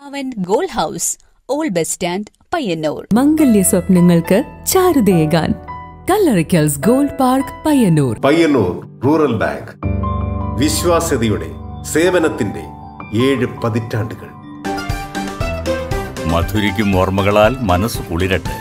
അവൻ gold house old bus stand Payyanur മംഗല്യ സ്വപ്നങ്ങൾക്ക് ചാരുതയേകാൻ കല്ലറിക്കൽസ് gold park Payyanur Payyanur rural bank വിശ്വാസ്യതയുടെ സേവനത്തിന്റെ ഏഴ് പതിറ്റാണ്ടുകൾ മധുരിക്കും ഓർമ്മകളാൽ മനസ്സ് കുളിരട്ടെ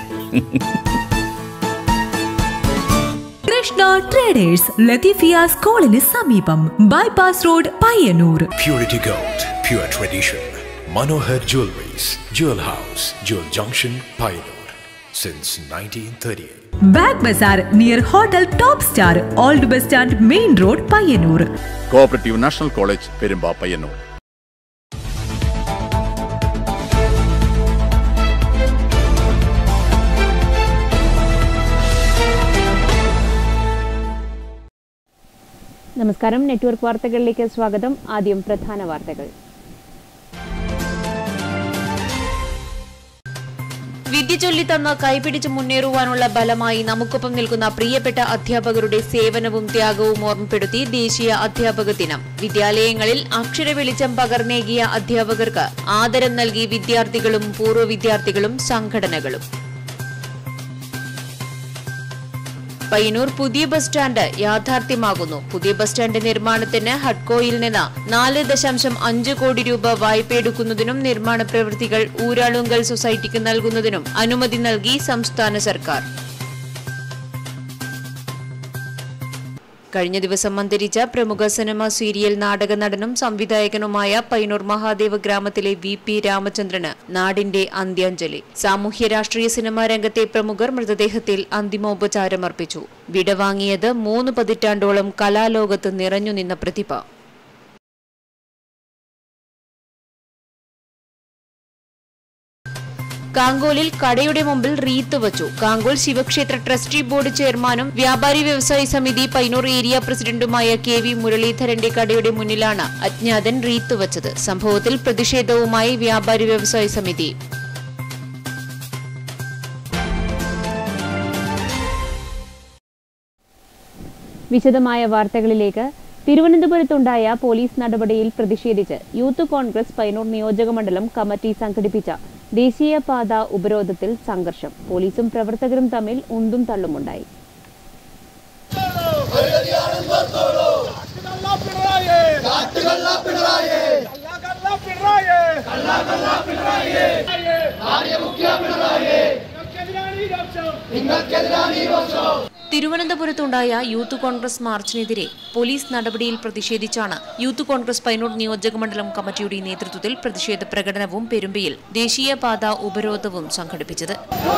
കൃഷ്ണ ട്രേഡേഴ്സ് ലത്തീഫിയ സ്കൂളിന് സമീപം bypass road Payyanur Purity Gold, pure tradition. Manohar Jewelries, Jewel House, Jewel Junction, Pioneer. Since 1938. Bag Bazaar near hotel top star old bus stand main road Payyanur cooperative national college Perumba Payyanur നമസ്കാരം network വാർത്തകളിലേക്ക് സ്വാഗതം ആദ്യം പ്രധാന വാർത്തകൾ വിദ്യ ചൊല്ലിത്തന്ന് കൈപിടിച്ച് മുന്നേറുവാനുള്ള ബലമായി നമുക്കൊപ്പം നിൽക്കുന്ന പ്രിയപ്പെട്ട അധ്യാപകരുടെ സേവനവും ത്യാഗവും ഓർമ്മപ്പെടുത്തി ദേശീയ അധ്യാപക ദിനം വിദ്യാലയങ്ങളിൽ അക്ഷര വെളിച്ചം പകർന്നേകിയ അധ്യാപകർക്ക് ആദരം നൽകി വിദ്യാർത്ഥികളും പൂർവ്വ വിദ്യാർത്ഥികളും സംഘടനകളും പയ്യന്നൂർ പുതിയ ബസ് സ്റ്റാൻഡ് യാഥാർത്ഥ്യമാകുന്നു പുതിയ ബസ് സ്റ്റാൻഡ് നിർമ്മാണത്തിന് ഹഡ്കോയിൽ നിന്ന് നാല് ദശാംശം അഞ്ച് കോടി രൂപ വായ്പയെടുക്കുന്നതിനും നിർമ്മാണ പ്രവൃത്തികൾ ഊരാളുങ്കൽ സൊസൈറ്റിക്ക് നൽകുന്നതിനും അനുമതി നൽകി സംസ്ഥാന സർക്കാർ കഴിഞ്ഞ ദിവസം അന്തരിച്ച പ്രമുഖ സിനിമ സീരിയൽ നാടക നടനും സംവിധായകനുമായ പയ്യന്നൂർ മഹാദേവ ഗ്രാമത്തിലെ വി പി രാമചന്ദ്രന് നാടിന്റെ അന്ത്യാഞ്ജലി സാമൂഹ്യ രാഷ്ട്രീയ സിനിമാ രംഗത്തെ പ്രമുഖർ മൃതദേഹത്തിൽ അന്തിമോപചാരമർപ്പിച്ചു വിടവാങ്ങിയത് മൂന്ന് പതിറ്റാണ്ടോളം കലാലോകത്ത് നിറഞ്ഞു നിന്ന പ്രതിഭ കാങ്കോലിൽ കടയുടെ മുമ്പിൽ റീത്ത് വച്ചു കാങ്കോൽ ശിവക്ഷേത്ര ട്രസ്റ്റി ബോർഡ് ചെയർമാനും വ്യാപാരി വ്യവസായ സമിതി പൈനൂർ ഏരിയ പ്രസിഡന്റുമായ കെ വി മുരളീധരന്റെ കടയുടെ മുന്നിലാണ് അജ്ഞാതൻ റീത്ത് വച്ചത് സംഭവത്തിൽ പ്രതിഷേധവുമായി വ്യാപാരി വ്യവസായ സമിതി വിശദമായ വാർത്തകളിലേക്ക് തിരുവനന്തപുരത്തുണ്ടായ പോലീസ് നടപടിയിൽ പ്രതിഷേധിച്ച് യൂത്ത് കോൺഗ്രസ് പൈനൂർ നിയോജകമണ്ഡലം കമ്മിറ്റി സംഘടിപ്പിച്ച ദേശീയപാത ഉപരോധത്തിൽ സംഘർഷം പോലീസും പ്രവർത്തകരും തമ്മിൽ ഉന്തും തള്ളുമുണ്ടായി തിരുവനന്തപുരത്തുണ്ടായ യൂത്ത് കോൺഗ്രസ് മാർച്ചിനെതിരെ പോലീസ് നടപടിയിൽ പ്രതിഷേധിച്ചാണ് യൂത്ത് കോൺഗ്രസ് പൈനൂർ നിയോജകമണ്ഡലം കമ്മിറ്റിയുടെ നേതൃത്വത്തിൽ പ്രതിഷേധ പ്രകടനവും പെരുമ്പയിൽ ദേശീയപാത ഉപരോധവും സംഘടിപ്പിച്ചത്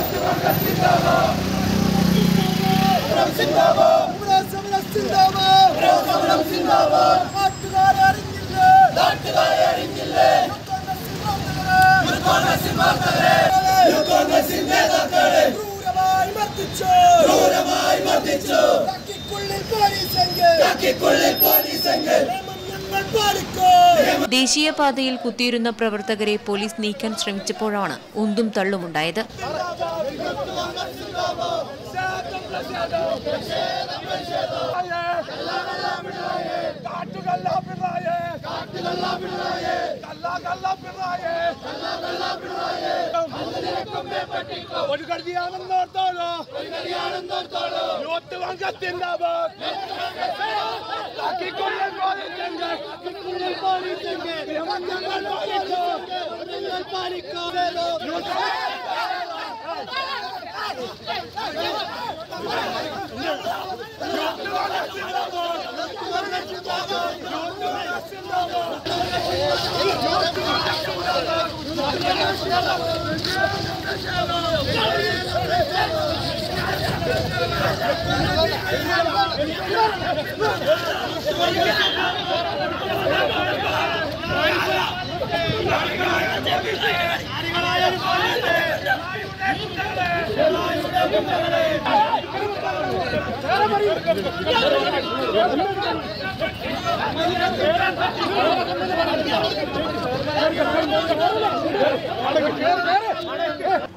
ദേശീയപാതയിൽ കുത്തിയിരുന്ന പ്രവർത്തകരെ പോലീസ് നീക്കാൻ ശ്രമിച്ചപ്പോഴാണ് ഉന്തും തള്ളുമുണ്ടായത് ഒരു കടിയാണെന്നോർത്തോളൂ യൂത്ത് വംഗത്തിണ്ടാവാം കാക്കിക്കുള്ളിൽ പോലീസുണ്ട് കാക്കിക്കുള്ളിൽ പോലീസുണ്ട് ഞങ്ങൾ പാലിക്കോ ഞങ്ങൾ പാലിക്കോ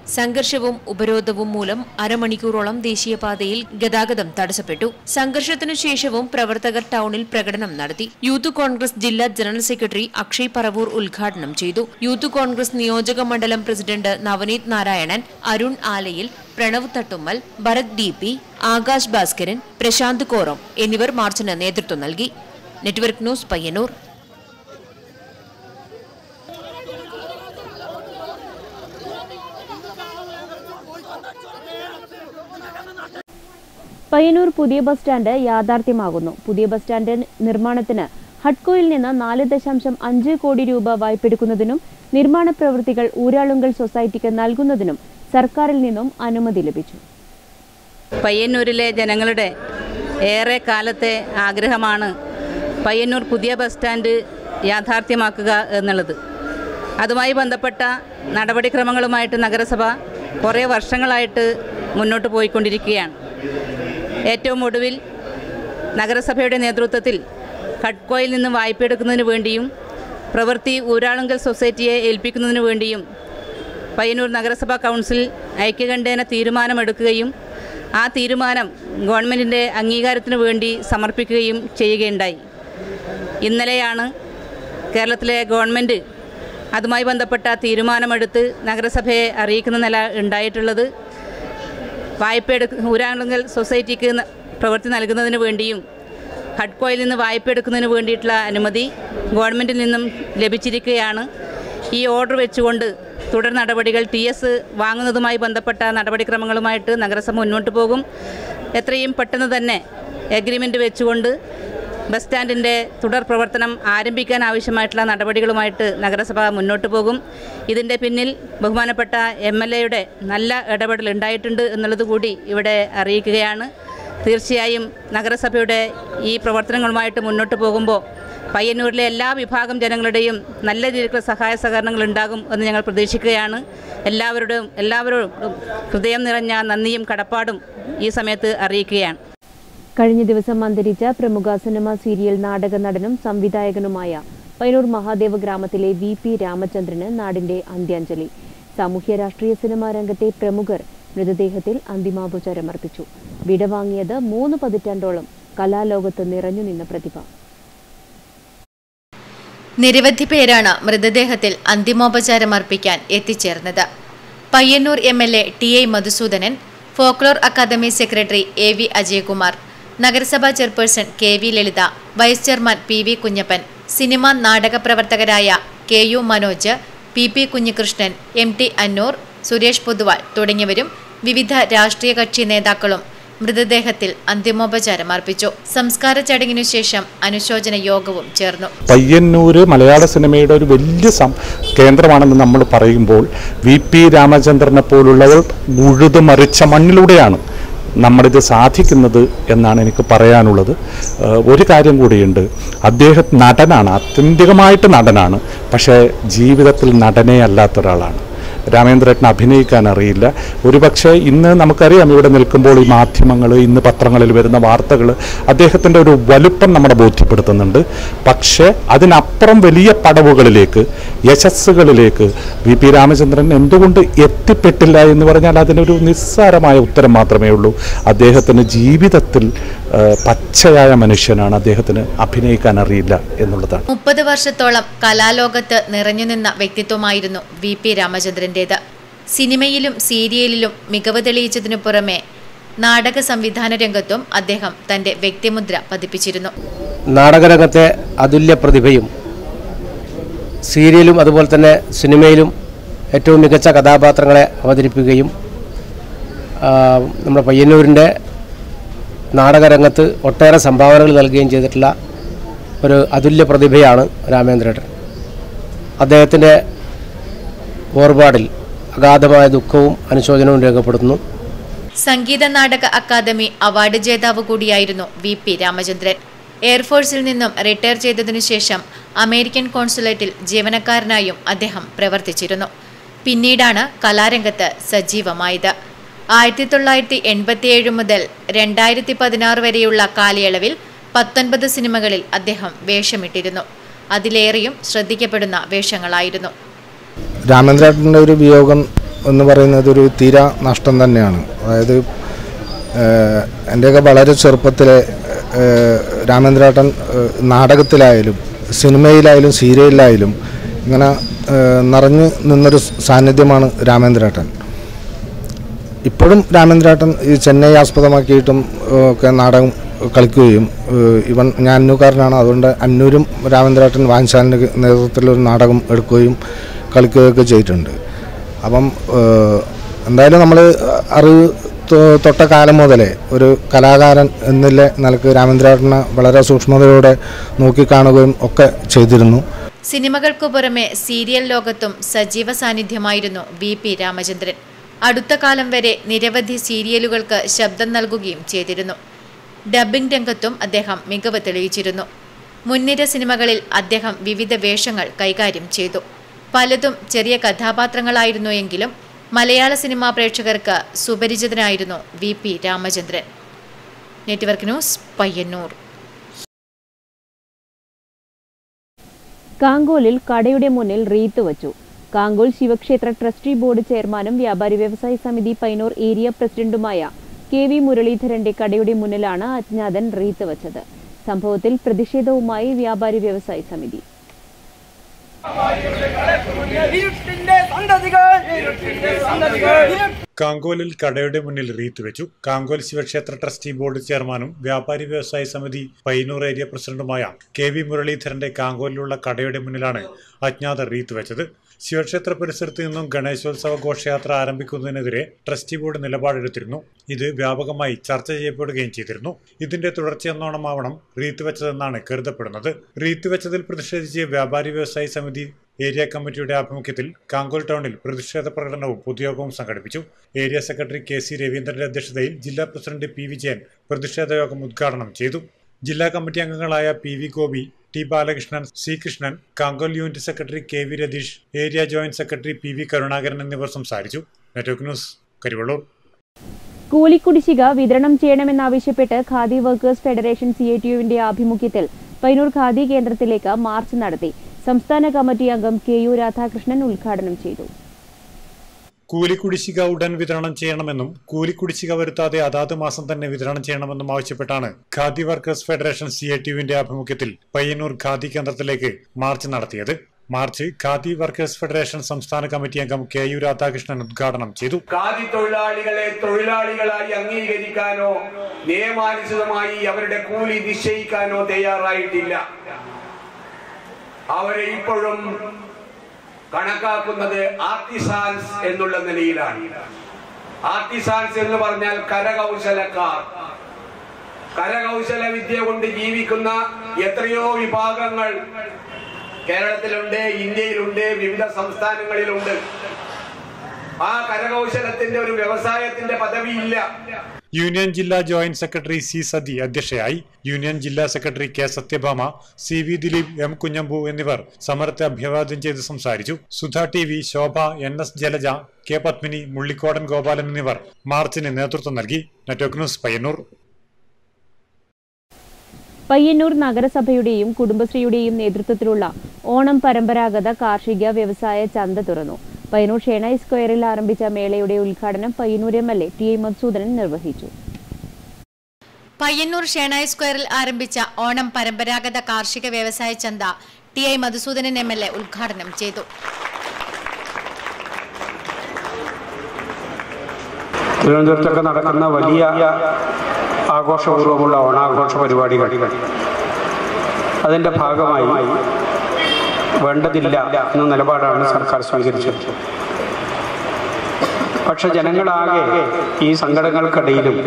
സംഘർഷവും ഉപരോധവും മൂലം അരമണിക്കൂറോളം ദേശീയപാതയിൽ ഗതാഗതം തടസ്സപ്പെട്ടു സംഘർഷത്തിനു ശേഷവും പ്രവർത്തകർ ടൗണിൽ പ്രകടനം നടത്തി യൂത്ത് കോൺഗ്രസ് ജില്ലാ ജനറൽ സെക്രട്ടറി അക്ഷയ് പറവൂർ ഉദ്ഘാടനം ചെയ്തു യൂത്ത് കോൺഗ്രസ് നിയോജക മണ്ഡലം president Navaneeth Narayanan Arun Alayil Pranav Thattummal Bharath D P Akash Bhaskaran Prashanth Koram എന്നിവർ മാർച്ചിന് നേതൃത്വം നൽകി നെറ്റ്വർക്ക് ന്യൂസ് പയ്യന്നൂർ പയ്യന്നൂർ പുതിയ ബസ് സ്റ്റാൻഡ് യാഥാർത്ഥ്യമാകുന്നു പുതിയ ബസ് സ്റ്റാൻഡ് നിർമ്മാണത്തിന് ഹഡ്കോയിൽ നിന്ന് നാല് ദശാംശം അഞ്ച് കോടി രൂപ വായ്പെടുക്കുന്നതിനും നിർമ്മാണ പ്രവൃത്തികൾ ഊരാളുങ്കൽ സൊസൈറ്റിക്ക് നൽകുന്നതിനും സർക്കാരിൽ നിന്നും അനുമതി ലഭിച്ചു പയ്യന്നൂരിലെ ജനങ്ങളുടെ ഏറെ കാലത്തെ ആഗ്രഹമാണ് പയ്യന്നൂർ പുതിയ ബസ് സ്റ്റാൻഡ് യാഥാർത്ഥ്യമാക്കുക എന്നുള്ളത് അതുമായി ബന്ധപ്പെട്ട നടപടിക്രമങ്ങളുമായിട്ട് നഗരസഭ കുറേ വർഷങ്ങളായിട്ട് മുന്നോട്ട് പോയിക്കൊണ്ടിരിക്കുകയാണ് ഏറ്റവും ഒടുവിൽ നഗരസഭയുടെ നേതൃത്വത്തിൽ ഖഡ്കോയിൽ നിന്ന് വായ്പ എടുക്കുന്നതിന് വേണ്ടിയും പ്രവൃത്തി ഊരാളുങ്കൽ സൊസൈറ്റിയെ ഏൽപ്പിക്കുന്നതിന് വേണ്ടിയും പയ്യന്നൂർ നഗരസഭാ കൗൺസിൽ ഐക്യകണ്ഠേന തീരുമാനമെടുക്കുകയും ആ തീരുമാനം ഗവൺമെൻറ്റിൻ്റെ അംഗീകാരത്തിന് വേണ്ടി സമർപ്പിക്കുകയും ചെയ്യുകയുണ്ടായി ഇന്നലെയാണ് കേരളത്തിലെ ഗവൺമെൻറ് അതുമായി ബന്ധപ്പെട്ട തീരുമാനമെടുത്ത് നഗരസഭയെ അറിയിക്കുന്ന നില ഉണ്ടായിട്ടുള്ളത് വായ്പ എടുക്ക ഊരാളുങ്കൽ സൊസൈറ്റിക്ക് ന- പ്രവൃത്തി നൽകുന്നതിന് വേണ്ടിയും ഹഡ്കോയിൽ നിന്ന് വായ്പ എടുക്കുന്നതിന് വേണ്ടിയിട്ടുള്ള അനുമതി ഗവൺമെൻറ്റിൽ നിന്നും ലഭിച്ചിരിക്കുകയാണ് ഈ ഓർഡർ വെച്ചുകൊണ്ട് തുടർ നടപടികൾ ടി എസ് വാങ്ങുന്നതുമായി ബന്ധപ്പെട്ട നടപടിക്രമങ്ങളുമായിട്ട് നഗരസഭ മുന്നോട്ട് പോകും എത്രയും പെട്ടെന്ന് തന്നെ എഗ്രിമെൻ്റ് വെച്ചുകൊണ്ട് ബസ് സ്റ്റാൻഡിൻ്റെ തുടർ പ്രവർത്തനം ആരംഭിക്കാൻ ആവശ്യമായിട്ടുള്ള നടപടികളുമായിട്ട് നഗരസഭ മുന്നോട്ട് പോകും ഇതിൻ്റെ പിന്നിൽ ബഹുമാനപ്പെട്ട എം എൽ എയുടെ നല്ല ഇടപെടൽ ഉണ്ടായിട്ടുണ്ട് എന്നുള്ളത് കൂടി ഇവിടെ അറിയിക്കുകയാണ് തീർച്ചയായും നഗരസഭയുടെ ഈ പ്രവർത്തനങ്ങളുമായിട്ട് മുന്നോട്ട് പോകുമ്പോൾ പയ്യന്നൂരിലെ എല്ലാ വിഭാഗം ജനങ്ങളുടെയും നല്ല രീതിയിലുള്ള സഹായ സഹകരണങ്ങൾ ഉണ്ടാകും എന്ന് ഞങ്ങൾ പ്രതീക്ഷിക്കുകയാണ് എല്ലാവരുടെയും എല്ലാവരോടും ഹൃദയം നിറഞ്ഞ നന്ദിയും കടപ്പാടും ഈ സമയത്ത് അറിയിക്കുകയാണ് കഴിഞ്ഞ ദിവസം അന്തരിച്ച പ്രമുഖ സിനിമ സീരിയൽ നാടക നടനും സംവിധായകനുമായ പയ്യന്നൂർ മഹാദേവ ഗ്രാമത്തിലെ വി പി രാമചന്ദ്രന് നാടിന്റെ അന്ത്യാഞ്ജലി സാമൂഹ്യ രാഷ്ട്രീയ സിനിമാ രംഗത്തെ പ്രമുഖർ മൃതദേഹത്തിൽ അന്തിമാപചാരമർപ്പിച്ചു വിടവാങ്ങിയത് മൂന്ന് പതിറ്റാണ്ടോളം കലാലോകത്ത് നിറഞ്ഞു നിന്ന പ്രതിഭ നിരവധി പേരാണ് മൃതദേഹത്തിൽ അന്തിമോപചാരം അർപ്പിക്കാൻ എത്തിച്ചേർന്നത് Payyanur M L A T I Madhusoodanan folklore academy secretary A V Ajayakumar നഗരസഭാ chairperson K V Lalitha vice chairman P V Kunhappan cinema നാടക പ്രവർത്തകരായ K U Manoj P P Kunhikrishnan M T Annur Suresh Poduval തുടങ്ങിയവരും വിവിധ രാഷ്ട്രീയ കക്ഷി നേതാക്കളും മൃതദേഹത്തിൽ അന്തിമോപചാരം അർപ്പിച്ചു സംസ്കാര ചടങ്ങിനു ശേഷം അനുശോചന യോഗവും ചേർന്നു പയ്യന്നൂര് മലയാള സിനിമയുടെ ഒരു വലിയ സം കേന്ദ്രമാണെന്ന് നമ്മൾ പറയുമ്പോൾ വി പി രാമചന്ദ്രനെ പോലുള്ളവർ ഉഴുതു മറിച്ച മണ്ണിലൂടെയാണ് നമ്മളിത് സാധിക്കുന്നത് എന്നാണ് എനിക്ക് പറയാനുള്ളത് ഏഹ് ഒരു കാര്യം കൂടിയുണ്ട് അദ്ദേഹം നടനാണ് ആത്യന്തികമായിട്ട് നടനാണ് പക്ഷേ ജീവിതത്തിൽ നടനേ അല്ലാത്ത ഒരാളാണ് രാമേന്ദ്രേട്ടന് അഭിനയിക്കാൻ അറിയില്ല ഒരുപക്ഷെ ഇന്ന് നമുക്കറിയാം ഇവിടെ നിൽക്കുമ്പോൾ ഈ മാധ്യമങ്ങൾ ഇന്ന് പത്രങ്ങളിൽ വരുന്ന വാർത്തകൾ അദ്ദേഹത്തിൻ്റെ ഒരു വലുപ്പം നമ്മളെ ബോധ്യപ്പെടുത്തുന്നുണ്ട് പക്ഷേ അതിനപ്പുറം വലിയ പടവുകളിലേക്ക് യശസ്സുകളിലേക്ക് വി പി രാമചന്ദ്രൻ എന്തുകൊണ്ട് എത്തിപ്പെട്ടില്ല എന്ന് പറഞ്ഞാൽ അതിനൊരു നിസ്സാരമായ ഉത്തരം മാത്രമേ ഉള്ളൂ അദ്ദേഹത്തിന് ജീവിതത്തിൽ ആ, പച്ചയായ മനുഷ്യനാണ് അദ്ദേഹത്തിന് അഭിനയിക്കാൻ അറിയില്ല എന്നുള്ളതാണ് മുപ്പത് വർഷത്തോളം കലാലോകത്ത് നിറഞ്ഞുനിന്ന വ്യക്തിത്വമായിരുന്നു വി പി രാമചന്ദ്രൻ്റേത് സിനിമയിലും സീരിയലിലും മികവ് തെളിയിച്ചതിനു പുറമെ നാടക സംവിധാന രംഗത്തും അദ്ദേഹം തന്റെ വ്യക്തിമുദ്ര പതിപ്പിച്ചിരുന്നു നാടകരംഗത്തെ അതുല്യ പ്രതിഭയും സീരിയലും അതുപോലെ തന്നെ സിനിമയിലും ഏറ്റവും മികച്ച കഥാപാത്രങ്ങളെ അവതരിപ്പിക്കുകയും ആ, നമ്മുടെ പയ്യന്നൂരിൻ്റെ നാടകരംഗത്ത് ഒട്ടേറെ സംഭാവനകൾ നൽകുകയും ചെയ്തിട്ടുള്ള ഒരു അതുല്യ പ്രതിഭയാണ് രാമേന്ദ്രേട്ടൻ അദ്ദേഹത്തിൻ്റെ വേർപാടിൽ അഗാധമായ ദുഃഖവും അനുശോചനവും രേഖപ്പെടുത്തുന്നു സംഗീത നാടക അക്കാദമി അവാർഡ് ജേതാവ് കൂടിയായിരുന്നു വി പി രാമചന്ദ്രൻ എയർഫോഴ്സിൽ നിന്നും റിട്ടയർ ചെയ്തതിനു ശേഷം അമേരിക്കൻ കോൺസുലേറ്റിൽ ജീവനക്കാരനായും അദ്ദേഹം പ്രവർത്തിച്ചിരുന്നു പിന്നീടാണ് കലാരംഗത്ത് സജീവമായത് ആയിരത്തി തൊള്ളായിരത്തി എൺപത്തിയേഴ് മുതൽ രണ്ടായിരത്തി പതിനാറ് വരെയുള്ള കാലയളവിൽ പത്തൊൻപത് സിനിമകളിൽ അദ്ദേഹം വേഷമിട്ടിരുന്നു അതിലേറെയും ശ്രദ്ധിക്കപ്പെടുന്ന വേഷങ്ങളായിരുന്നു രാമേന്ദ്രേട്ടൻ്റെ ഒരു വിയോഗം എന്ന് പറയുന്നത് ഒരു തീരാ നഷ്ടം തന്നെയാണ് അതായത് ഏഹ്, എൻ്റെയൊക്കെ വളരെ ചെറുപ്പത്തിലെ ഏഹ്, രാമേന്ദ്രേട്ടൻ ഏഹ്, നാടകത്തിലായാലും സിനിമയിലായാലും സീരിയലിലായാലും ഇങ്ങനെ ഏഹ്, നിറഞ്ഞു നിന്നൊരു സാന്നിധ്യമാണ് രാമേന്ദ്രേട്ടൻ ഇപ്പോഴും രാമേന്ദ്രേട്ടൻ ഈ ചെന്നൈ ആസ്പദമാക്കിയിട്ടും ഏഹ്, ഒക്കെ നാടകം കളിക്കുകയും ഏഹ്, ഇവൻ ഞാൻ അന്നൂക്കാരനാണ് അതുകൊണ്ട് അന്നൂരും രാമേന്ദ്രേട്ടൻ വാൻശാലിൻ്റെ നേതൃത്വത്തിൽ ഒരു നാടകം എടുക്കുകയും കളിക്കുകയൊക്കെ ചെയ്തിട്ടുണ്ട് അപ്പം ഏഹ്, എന്തായാലും നമ്മൾ അറിവ് തൊ- തൊട്ട കാലം മുതലേ ഒരു കലാകാരൻ എന്നുള്ള നിലക്ക് രാമേന്ദ്രേട്ടനെ വളരെ സൂക്ഷ്മതയോടെ നോക്കിക്കാണുകയും ഒക്കെ ചെയ്തിരുന്നു സിനിമകൾക്കു പുറമെ സീരിയൽ ലോകത്തും സജീവ സാന്നിധ്യമായിരുന്നു വി പി രാമചന്ദ്രൻ അടുത്ത കാലം വരെ നിരവധി സീരിയലുകൾക്ക് ശബ്ദം നൽകുകയും ചെയ്തിരുന്നു ഡബ്ബിംഗ് രംഗത്തും അദ്ദേഹം മികവ് തെളിയിച്ചിരുന്നു മുൻനിര സിനിമകളിൽ അദ്ദേഹം വിവിധ വേഷങ്ങൾ കൈകാര്യം ചെയ്തു പലതും ചെറിയ കഥാപാത്രങ്ങളായിരുന്നു എങ്കിലും മലയാള സിനിമാ പ്രേക്ഷകർക്ക് സുപരിചിതനായിരുന്നു V P Ramachandran network news Payyanur കാങ്കോലിൽ കടയുടെ മുന്നിൽ റീത്ത് വച്ചു കാങ്കോൽ ശിവക്ഷേത്ര ട്രസ്റ്റി ബോർഡ് ചെയർമാനും വ്യാപാരി വ്യവസായ സമിതി പൈനൂർ ഏരിയ പ്രസിഡന്റുമായ കെ വി മുരളീധരന്റെ കടയുടെ മുന്നിലാണ് അജ്ഞാതൻ റീത്ത് വച്ചത് സംഭവത്തിൽ പ്രതിഷേധവുമായി വ്യാപാരി വ്യവസായ സമിതി ഇരുട്ടിന്റെ സന്തതികൾ ഇരുട്ടിന്റെ സന്തതികൾ കാങ്കോലിൽ കടയുടെ മുന്നിൽ റീത്ത് വെച്ചു കാങ്കോൽ ശിവക്ഷേത്ര ട്രസ്റ്റി ബോർഡ് ചെയർമാനും വ്യാപാരി വ്യവസായ സമിതി പയ്യന്നൂർ ഏരിയ പ്രസിഡന്റുമായ കെ വി മുരളീധരന്റെ കാങ്കോലിലുള്ള കടയുടെ മുന്നിലാണ് അജ്ഞാതർ റീത്ത് വെച്ചത് ശിവക്ഷേത്ര പരിസരത്ത് നിന്നും ഗണേശോത്സവ ഘോഷയാത്ര ആരംഭിക്കുന്നതിനെതിരെ ട്രസ്റ്റി ബോർഡ് നിലപാടെടുത്തിരുന്നു ഇത് വ്യാപകമായി ചർച്ച ചെയ്യപ്പെടുകയും ചെയ്തിരുന്നു ഇതിന്റെ തുടർച്ചയെന്നോണമാവണം റീത്ത് വെച്ചതെന്നാണ് കരുതപ്പെടുന്നത് റീത്ത് വെച്ചതിൽ പ്രതിഷേധിച്ച് വ്യാപാരി വ്യവസായ സമിതി ഏരിയ കമ്മിറ്റിയുടെ ആഭിമുഖ്യത്തിൽ കാങ്കോൽ ടൗണിൽ പ്രതിഷേധ പ്രകടനവും പൊതുയോഗവും സംഘടിപ്പിച്ചു ഏരിയ സെക്രട്ടറി കെ സി രവീന്ദ്രന്റെ അധ്യക്ഷതയിൽ ജില്ലാ പ്രസിഡന്റ് പി വിജയൻ പ്രതിഷേധ യോഗം ഉദ്ഘാടനം ചെയ്തു ജില്ലാ കമ്മിറ്റി അംഗങ്ങളായ P V Gopi T Balakrishnan C Krishnan Kangol unit secretary K V Ratheesh area joint secretary P V Karunakaran എന്നിവർ സംസാരിച്ചു നെറ്റ്വർക്ക് ന്യൂസ് കരിവള്ളൂർ കൂലിക്കുടിശ്ശിക വിതരണം ചെയ്യണമെന്നാവശ്യപ്പെട്ട് khadi workers federation C I T യുവിന്റെ ആഭിമുഖ്യത്തിൽ പൈനൂർ ഖാദി കേന്ദ്രത്തിലേക്ക് മാർച്ച് നടത്തി സംസ്ഥാന കമ്മിറ്റി അംഗം കെ യു രാധാകൃഷ്ണൻ ഉദ്ഘാടനം ചെയ്തു കൂലിക്കുടിശ്ശിക ഉടൻ വിതരണം ചെയ്യണമെന്നും കൂലിക്കുടിശ്ശിക വരുത്താതെ അതാത് മാസം തന്നെ വിതരണം ചെയ്യണമെന്നും ആവശ്യപ്പെട്ടാണ് khadi workers federation C I T യുവിന്റെ ആഭിമുഖ്യത്തിൽ പയ്യന്നൂർ ഖാദി കേന്ദ്രത്തിലേക്ക് മാർച്ച് നടത്തിയത് മാർച്ച് ഖാദി വർക്കേഴ്സ് ഫെഡറേഷൻ സംസ്ഥാന കമ്മിറ്റി അംഗം കെ യു രാധാകൃഷ്ണൻ ഉദ്ഘാടനം ചെയ്തു ഖാദി തൊഴിലാളികളെ തൊഴിലാളികളായി അംഗീകരിക്കാനോ നിയമാനുസൃതമായി അവരുടെ കൂലി നിശ്ചയിക്കാനോ തയ്യാറായിട്ടില്ല അവരെ ഇപ്പോഴും കണക്കാക്കുന്നത് ആർട്ടിസാൻസ് എന്നുള്ള നിലയിലാണ് ആർട്ടിസാൻസ് എന്ന് പറഞ്ഞാൽ കരകൗശലക്കാർ കരകൗശല വിദ്യ കൊണ്ട് ജീവിക്കുന്ന എത്രയോ വിഭാഗങ്ങൾ കേരളത്തിലുണ്ട് ഇന്ത്യയിലുണ്ട് വിവിധ സംസ്ഥാനങ്ങളിലുണ്ട് ആ കരകൗശലത്തിന്റെ ഒരു വ്യവസായത്തിന്റെ പദവിയില്ല യൂണിയൻ ജില്ലാ ജോയിന്റ് സെക്രട്ടറി സി സതി അധ്യക്ഷയായി യൂണിയൻ ജില്ലാ secretary K Satyabhama C V Dileep M Kunhambu എന്നിവർ സമരത്തെ അഭിവാദ്യം ചെയ്ത് സംസാരിച്ചു Sudha T V Shobha N S Jalaja K Padmini Mullikodan Gopalan എന്നിവർ മാർച്ചിന് നേതൃത്വം നൽകി നെറ്റ്വർക്ക് ന്യൂസ് പയ്യന്നൂർ പയ്യന്നൂർ നഗരസഭയുടെയും കുടുംബശ്രീയുടെയും നേതൃത്വത്തിലുള്ള ഓണം പരമ്പരാഗത കാർഷിക വ്യവസായ ചന്ത തുറന്നു പയ്യന്നൂർ ഷേണായി സ്ക്വയറിൽ ആരംഭിച്ച മേളയുടെ ഉദ്ഘാടനം Payyanur M L A T A Madhusoodanan നിർവഹിച്ചു പയ്യന്നൂർ ഷേണായി സ്ക്വയറിൽ ആരംഭിച്ച ഓണം പരമ്പരാഗത കാർഷിക വ്യവസായ ചന്ത T I Madhusoodanan M L A ഉദ്ഘാടനം ചെയ്തു തിരുവനന്തപുരത്തൊക്കെ നടക്കുന്ന വലിയ ആഘോഷപൂർവ്വമുള്ള ഓണാഘോഷ പരിപാടികൾ അതിൻ്റെ ഭാഗമായി വേണ്ടതില്ല എന്ന നിലപാടാണ് സർക്കാർ സ്വീകരിച്ചത് പക്ഷെ ജനങ്ങളാകെ ഈ സങ്കടങ്ങൾക്കിടയിലും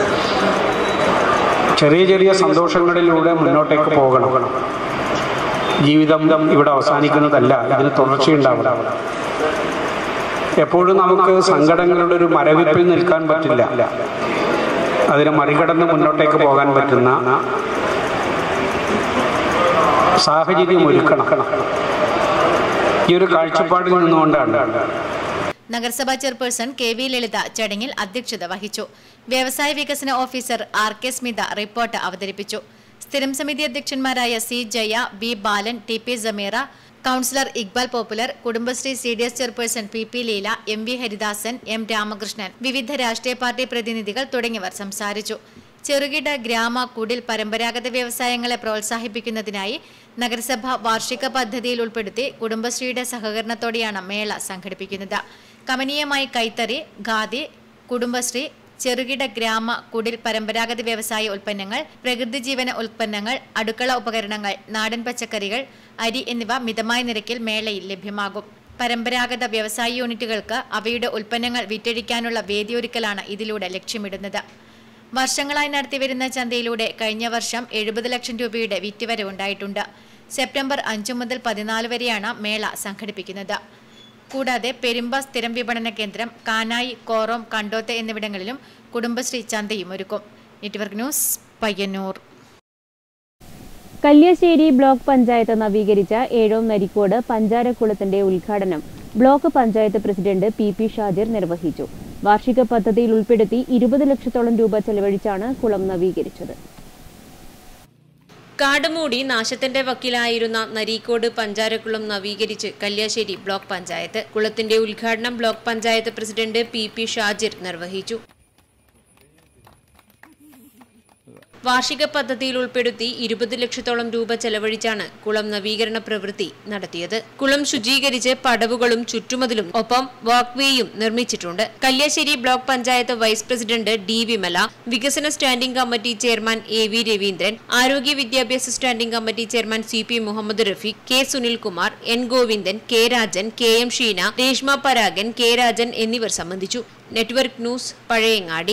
ചെറിയ ചെറിയ സന്തോഷങ്ങളിലൂടെ മുന്നോട്ടേക്ക് പോകണം ജീവിതം ഇവിടെ അവസാനിക്കുന്നതല്ല ഇതിന് തുടർച്ചയുണ്ടാവണം എപ്പോഴും നമുക്ക് സങ്കടങ്ങളുടെ ഒരു മരവിപ്പിൽ നിൽക്കാൻ പറ്റില്ല അതിനെ മറികടന്ന് മുന്നോട്ടേക്ക് പോകാൻ പറ്റുന്ന സാഹചര്യം ഒരുക്കണം ഈ ഒരു കാഴ്ചപ്പാടിൽ നിന്നുകൊണ്ടാണ് നഗരസഭാ ചെയർപേഴ്സൺ കെ വി ലളിത ചടങ്ങിൽ അധ്യക്ഷത വഹിച്ചു വ്യവസായ വികസന officer R K Smitha report അവതരിപ്പിച്ചു സ്ഥിരം സമിതി അധ്യക്ഷന്മാരായ C Jaya B Balan T P Sameera councillor Iqbal popular Kudumbashree C D S chairperson P P Leela M V Haridasan M Ramakrishnan വിവിധ രാഷ്ട്രീയ പാർട്ടി പ്രതിനിധികൾ തുടങ്ങിയവർ സംസാരിച്ചു ചെറുകിട ഗ്രാമ കുടിൽ പരമ്പരാഗത വ്യവസായങ്ങളെ പ്രോത്സാഹിപ്പിക്കുന്നതിനായി നഗരസഭ വാർഷിക പദ്ധതിയിൽ ഉൾപ്പെടുത്തി കുടുംബശ്രീയുടെ സഹകരണത്തോടെയാണ് മേള സംഘടിപ്പിക്കുന്നത് കമനീയമായി കൈത്തറി ഖാദി കുടുംബശ്രീ ചെറുകിട ഗ്രാമ കുടിൽ പരമ്പരാഗത വ്യവസായ ഉൽപ്പന്നങ്ങൾ പ്രകൃതിജീവന ഉൽപ്പന്നങ്ങൾ അടുക്കള ഉപകരണങ്ങൾ നാടൻ പച്ചക്കറികൾ അരി എന്നിവ മിതമായ നിരക്കിൽ മേളയിൽ ലഭ്യമാകും പരമ്പരാഗത വ്യവസായ യൂണിറ്റുകൾക്ക് അവയുടെ ഉൽപ്പന്നങ്ങൾ വിറ്റഴിക്കാനുള്ള വേദിയൊരുക്കലാണ് ഇതിലൂടെ ലക്ഷ്യമിടുന്നത് വർഷങ്ങളായി നടത്തിവരുന്ന ചന്തയിലൂടെ കഴിഞ്ഞ വർഷം എഴുപത് ലക്ഷം രൂപയുടെ വിറ്റുവരവുണ്ടായിട്ടുണ്ട് സെപ്റ്റംബർ അഞ്ചു മുതൽ പതിനാല് വരെയാണ് മേള സംഘടിപ്പിക്കുന്നത് കൂടാതെ പെരുമ്പ സ്ഥിരം വിപണന കേന്ദ്രം കാനായി കോറോം കണ്ടോത്തെ എന്നിവിടങ്ങളിലും കുടുംബശ്രീ ചന്തയും ഒരുക്കും network news Payyanur Kalliasseri block panchayat നവീകരിച്ച ഏഴോം നരിക്കോട് പഞ്ചാരക്കുളത്തിന്റെ ഉദ്ഘാടനം block panchayat president P P Shajir നിർവഹിച്ചു വാർഷിക പദ്ധതിയിൽ ഉൾപ്പെടുത്തി ഇരുപത് ലക്ഷത്തോളം രൂപ ചെലവഴിച്ചാണ് കുളം നവീകരിച്ചത് കാടുമൂടി നാശത്തിന്റെ വക്കിലായിരുന്ന നരീക്കോട് പഞ്ചാരക്കുളം നവീകരിച്ച് കല്യാശ്ശേരി ബ്ലോക്ക് പഞ്ചായത്ത് കുളത്തിന്റെ ഉദ്ഘാടനം block panchayat president P P Shajir നിർവഹിച്ചു വാർഷിക പദ്ധതിയിൽ ഉൾപ്പെടുത്തി ഇരുപത് ലക്ഷത്തോളം രൂപ ചെലവഴിച്ചാണ് കുളം നവീകരണ പ്രവൃത്തി നടത്തിയത് കുളം ശുചീകരിച്ച് പടവുകളും ചുറ്റുമതിലും ഒപ്പം വാക്വേയും നിർമ്മിച്ചിട്ടുണ്ട് Kalliasseri block panchayat vice president D Vimala വികസന standing committee chairman A V Raveendran ആരോഗ്യ വിദ്യാഭ്യാസ standing committee chairman C P Muhammed Rafeeq K Sunilkumar N Govindan K Rajan K M Sheena Reshma Paragan K Rajan എന്നിവർ സംബന്ധിച്ചു network news Pazhayangadi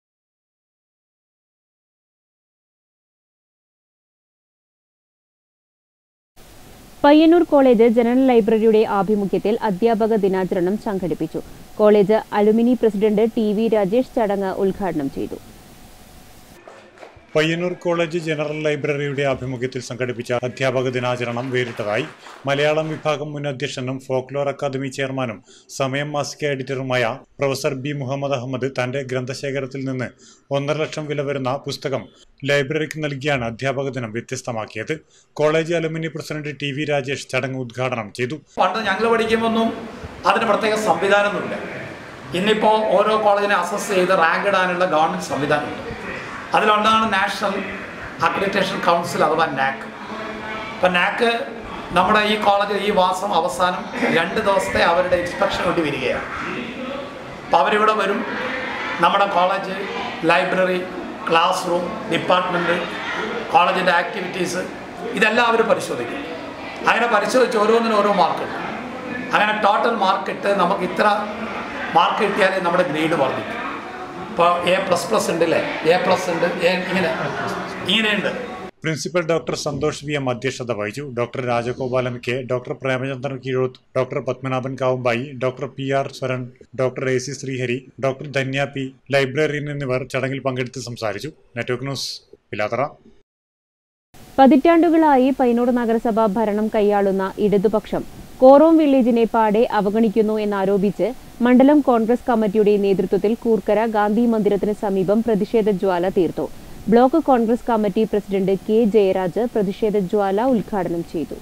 Payyanur college general ലൈബ്രറിയുടെ ആഭിമുഖ്യത്തിൽ അധ്യാപക ദിനാചരണം സംഘടിപ്പിച്ചു college alumni president T V Rajesh ചടങ്ങ് ഉദ്ഘാടനം ചെയ്തു പയ്യന്നൂർ കോളേജ് ജനറൽ ലൈബ്രറിയുടെ ആഭിമുഖ്യത്തിൽ സംഘടിപ്പിച്ച അധ്യാപക ദിനാചരണം വേറിട്ടതായി മലയാളം വിഭാഗം മുൻ അധ്യക്ഷനും ഫോക്ലോർ അക്കാദമി ചെയർമാനും സമയം മാസിക എഡിറ്ററുമായ പ്രൊഫസർ ബി മുഹമ്മദ് അഹമ്മദ് തന്റെ ഗ്രന്ഥശേഖരത്തിൽ നിന്ന് ഒന്നര ലക്ഷം വില വരുന്ന പുസ്തകം ലൈബ്രറിക്ക് നൽകിയാണ് അധ്യാപക ദിനം വ്യത്യസ്തമാക്കിയത് college alumni president T V Rajesh ചടങ്ങ് ഉദ്ഘാടനം ചെയ്തു പണ്ട് ഞങ്ങൾ പഠിക്കുമ്പോഴൊന്നും അതിന് പ്രത്യേക സംവിധാനമൊന്നുമില്ല ഇന്നിപ്പോൾ ഓരോ കോളേജിനെ അസസ് ചെയ്ത് റാങ്ക് ഇടാനുള്ള ഗവൺമെൻറ് സംവിധാനമുണ്ട് അതിലൊന്നാണ് നാഷണൽ അക്രഡിറ്റേഷൻ കൗൺസിൽ അഥവാ നാക്ക് അപ്പം നാക്ക് നമ്മുടെ ഈ കോളേജിൽ ഈ മാസം അവസാനം രണ്ട് ദിവസത്തെ അവരുടെ ഇൻസ്പെക്ഷൻ വേണ്ടി വരികയാണ് അപ്പോൾ അവരിവിടെ വരും നമ്മുടെ college library class room department കോളേജിൻ്റെ ആക്ടിവിറ്റീസ് ഇതെല്ലാം അവർ പരിശോധിക്കും അങ്ങനെ പരിശോധിച്ച് ഓരോന്നിനും ഓരോ മാർക്കുണ്ട് അങ്ങനെ ടോട്ടൽ മാർക്ക് ഇട്ട് നമുക്ക് ഇത്ര മാർക്ക് കിട്ടിയാലേ നമ്മുടെ ഗ്രേഡ് വർദ്ധിക്കും ഇപ്പോൾ എ പ്ലസ് പ്ലസ് ഉണ്ട് അല്ലേ എ പ്ലസ് ഉണ്ട് എ ഇങ്ങനെ ഇങ്ങനെയുണ്ട് principal doctor Santhosh V M അധ്യക്ഷത വഹിച്ചു doctor Rajagopalan K doctor Premachandran Keezhoth doctor Padmanabhan Kavumbayi doctor P R Swaran doctor A C Sreehari doctor Dhanya P librarian എന്നിവർ ചടങ്ങിൽ പങ്കെടുത്ത് സംസാരിച്ചു നെറ്റ്വർക്ക് ന്യൂസ് പിലാത്തറ പതിറ്റാണ്ടുകളായി പൈനൂർ നഗരസഭ ഭരണം കൈയാളുന്ന ഇടതുപക്ഷം കോറോം വില്ലേജിനെ പാടെ അവഗണിക്കുന്നു എന്നാരോപിച്ച് മണ്ഡലം കോൺഗ്രസ് കമ്മിറ്റിയുടെ നേതൃത്വത്തിൽ കൂർക്കര ഗാന്ധി മന്ദിരത്തിന് സമീപം പ്രതിഷേധ ജ്വാല തീർത്തു block Congress committee president K Jayaraj പ്രതിഷേധ ജ്വാല ഉദ്ഘാടനം ചെയ്തു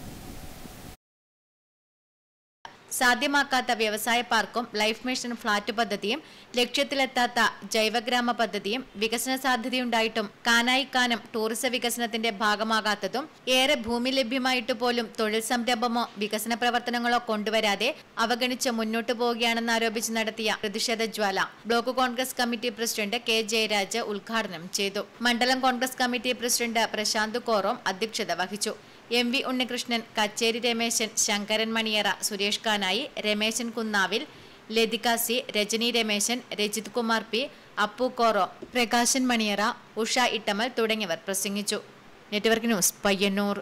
സാധ്യമാക്കാത്ത വ്യവസായ പാർക്കും ലൈഫ് മിഷൻ ഫ്ളാറ്റ് പദ്ധതിയും ലക്ഷ്യത്തിലെത്താത്ത ജൈവഗ്രാമ പദ്ധതിയും വികസന സാധ്യതയുണ്ടായിട്ടും കാനായിക്കാനം ടൂറിസം വികസനത്തിന്റെ ഭാഗമാകാത്തതും ഏറെ ഭൂമി ലഭ്യമായിട്ട് പോലും തൊഴിൽ സംരംഭമോ വികസന പ്രവർത്തനങ്ങളോ കൊണ്ടുവരാതെ അവഗണിച്ച് മുന്നോട്ടു പോവുകയാണെന്ന് ആരോപിച്ച് നടത്തിയ പ്രതിഷേധ ജ്വാല block Congress committee president K Jayaraj ഉദ്ഘാടനം ചെയ്തു മണ്ഡലം കോൺഗ്രസ് കമ്മിറ്റി പ്രസിഡന്റ് പ്രശാന്ത് കോറോം അധ്യക്ഷത വഹിച്ചു M V Unnikrishnan Kacheri Rameshan Sankaran Maniyara Suresh Kanayi Rameshan Kunnavil Lathika C Rajani Rameshan Rajith Kumar P Appu Koro Prakashan Maniyara Usha ഇട്ടമൽ തുടങ്ങിയവർ പ്രസംഗിച്ചു നെറ്റ്വർക്ക് ന്യൂസ് പയ്യന്നൂർ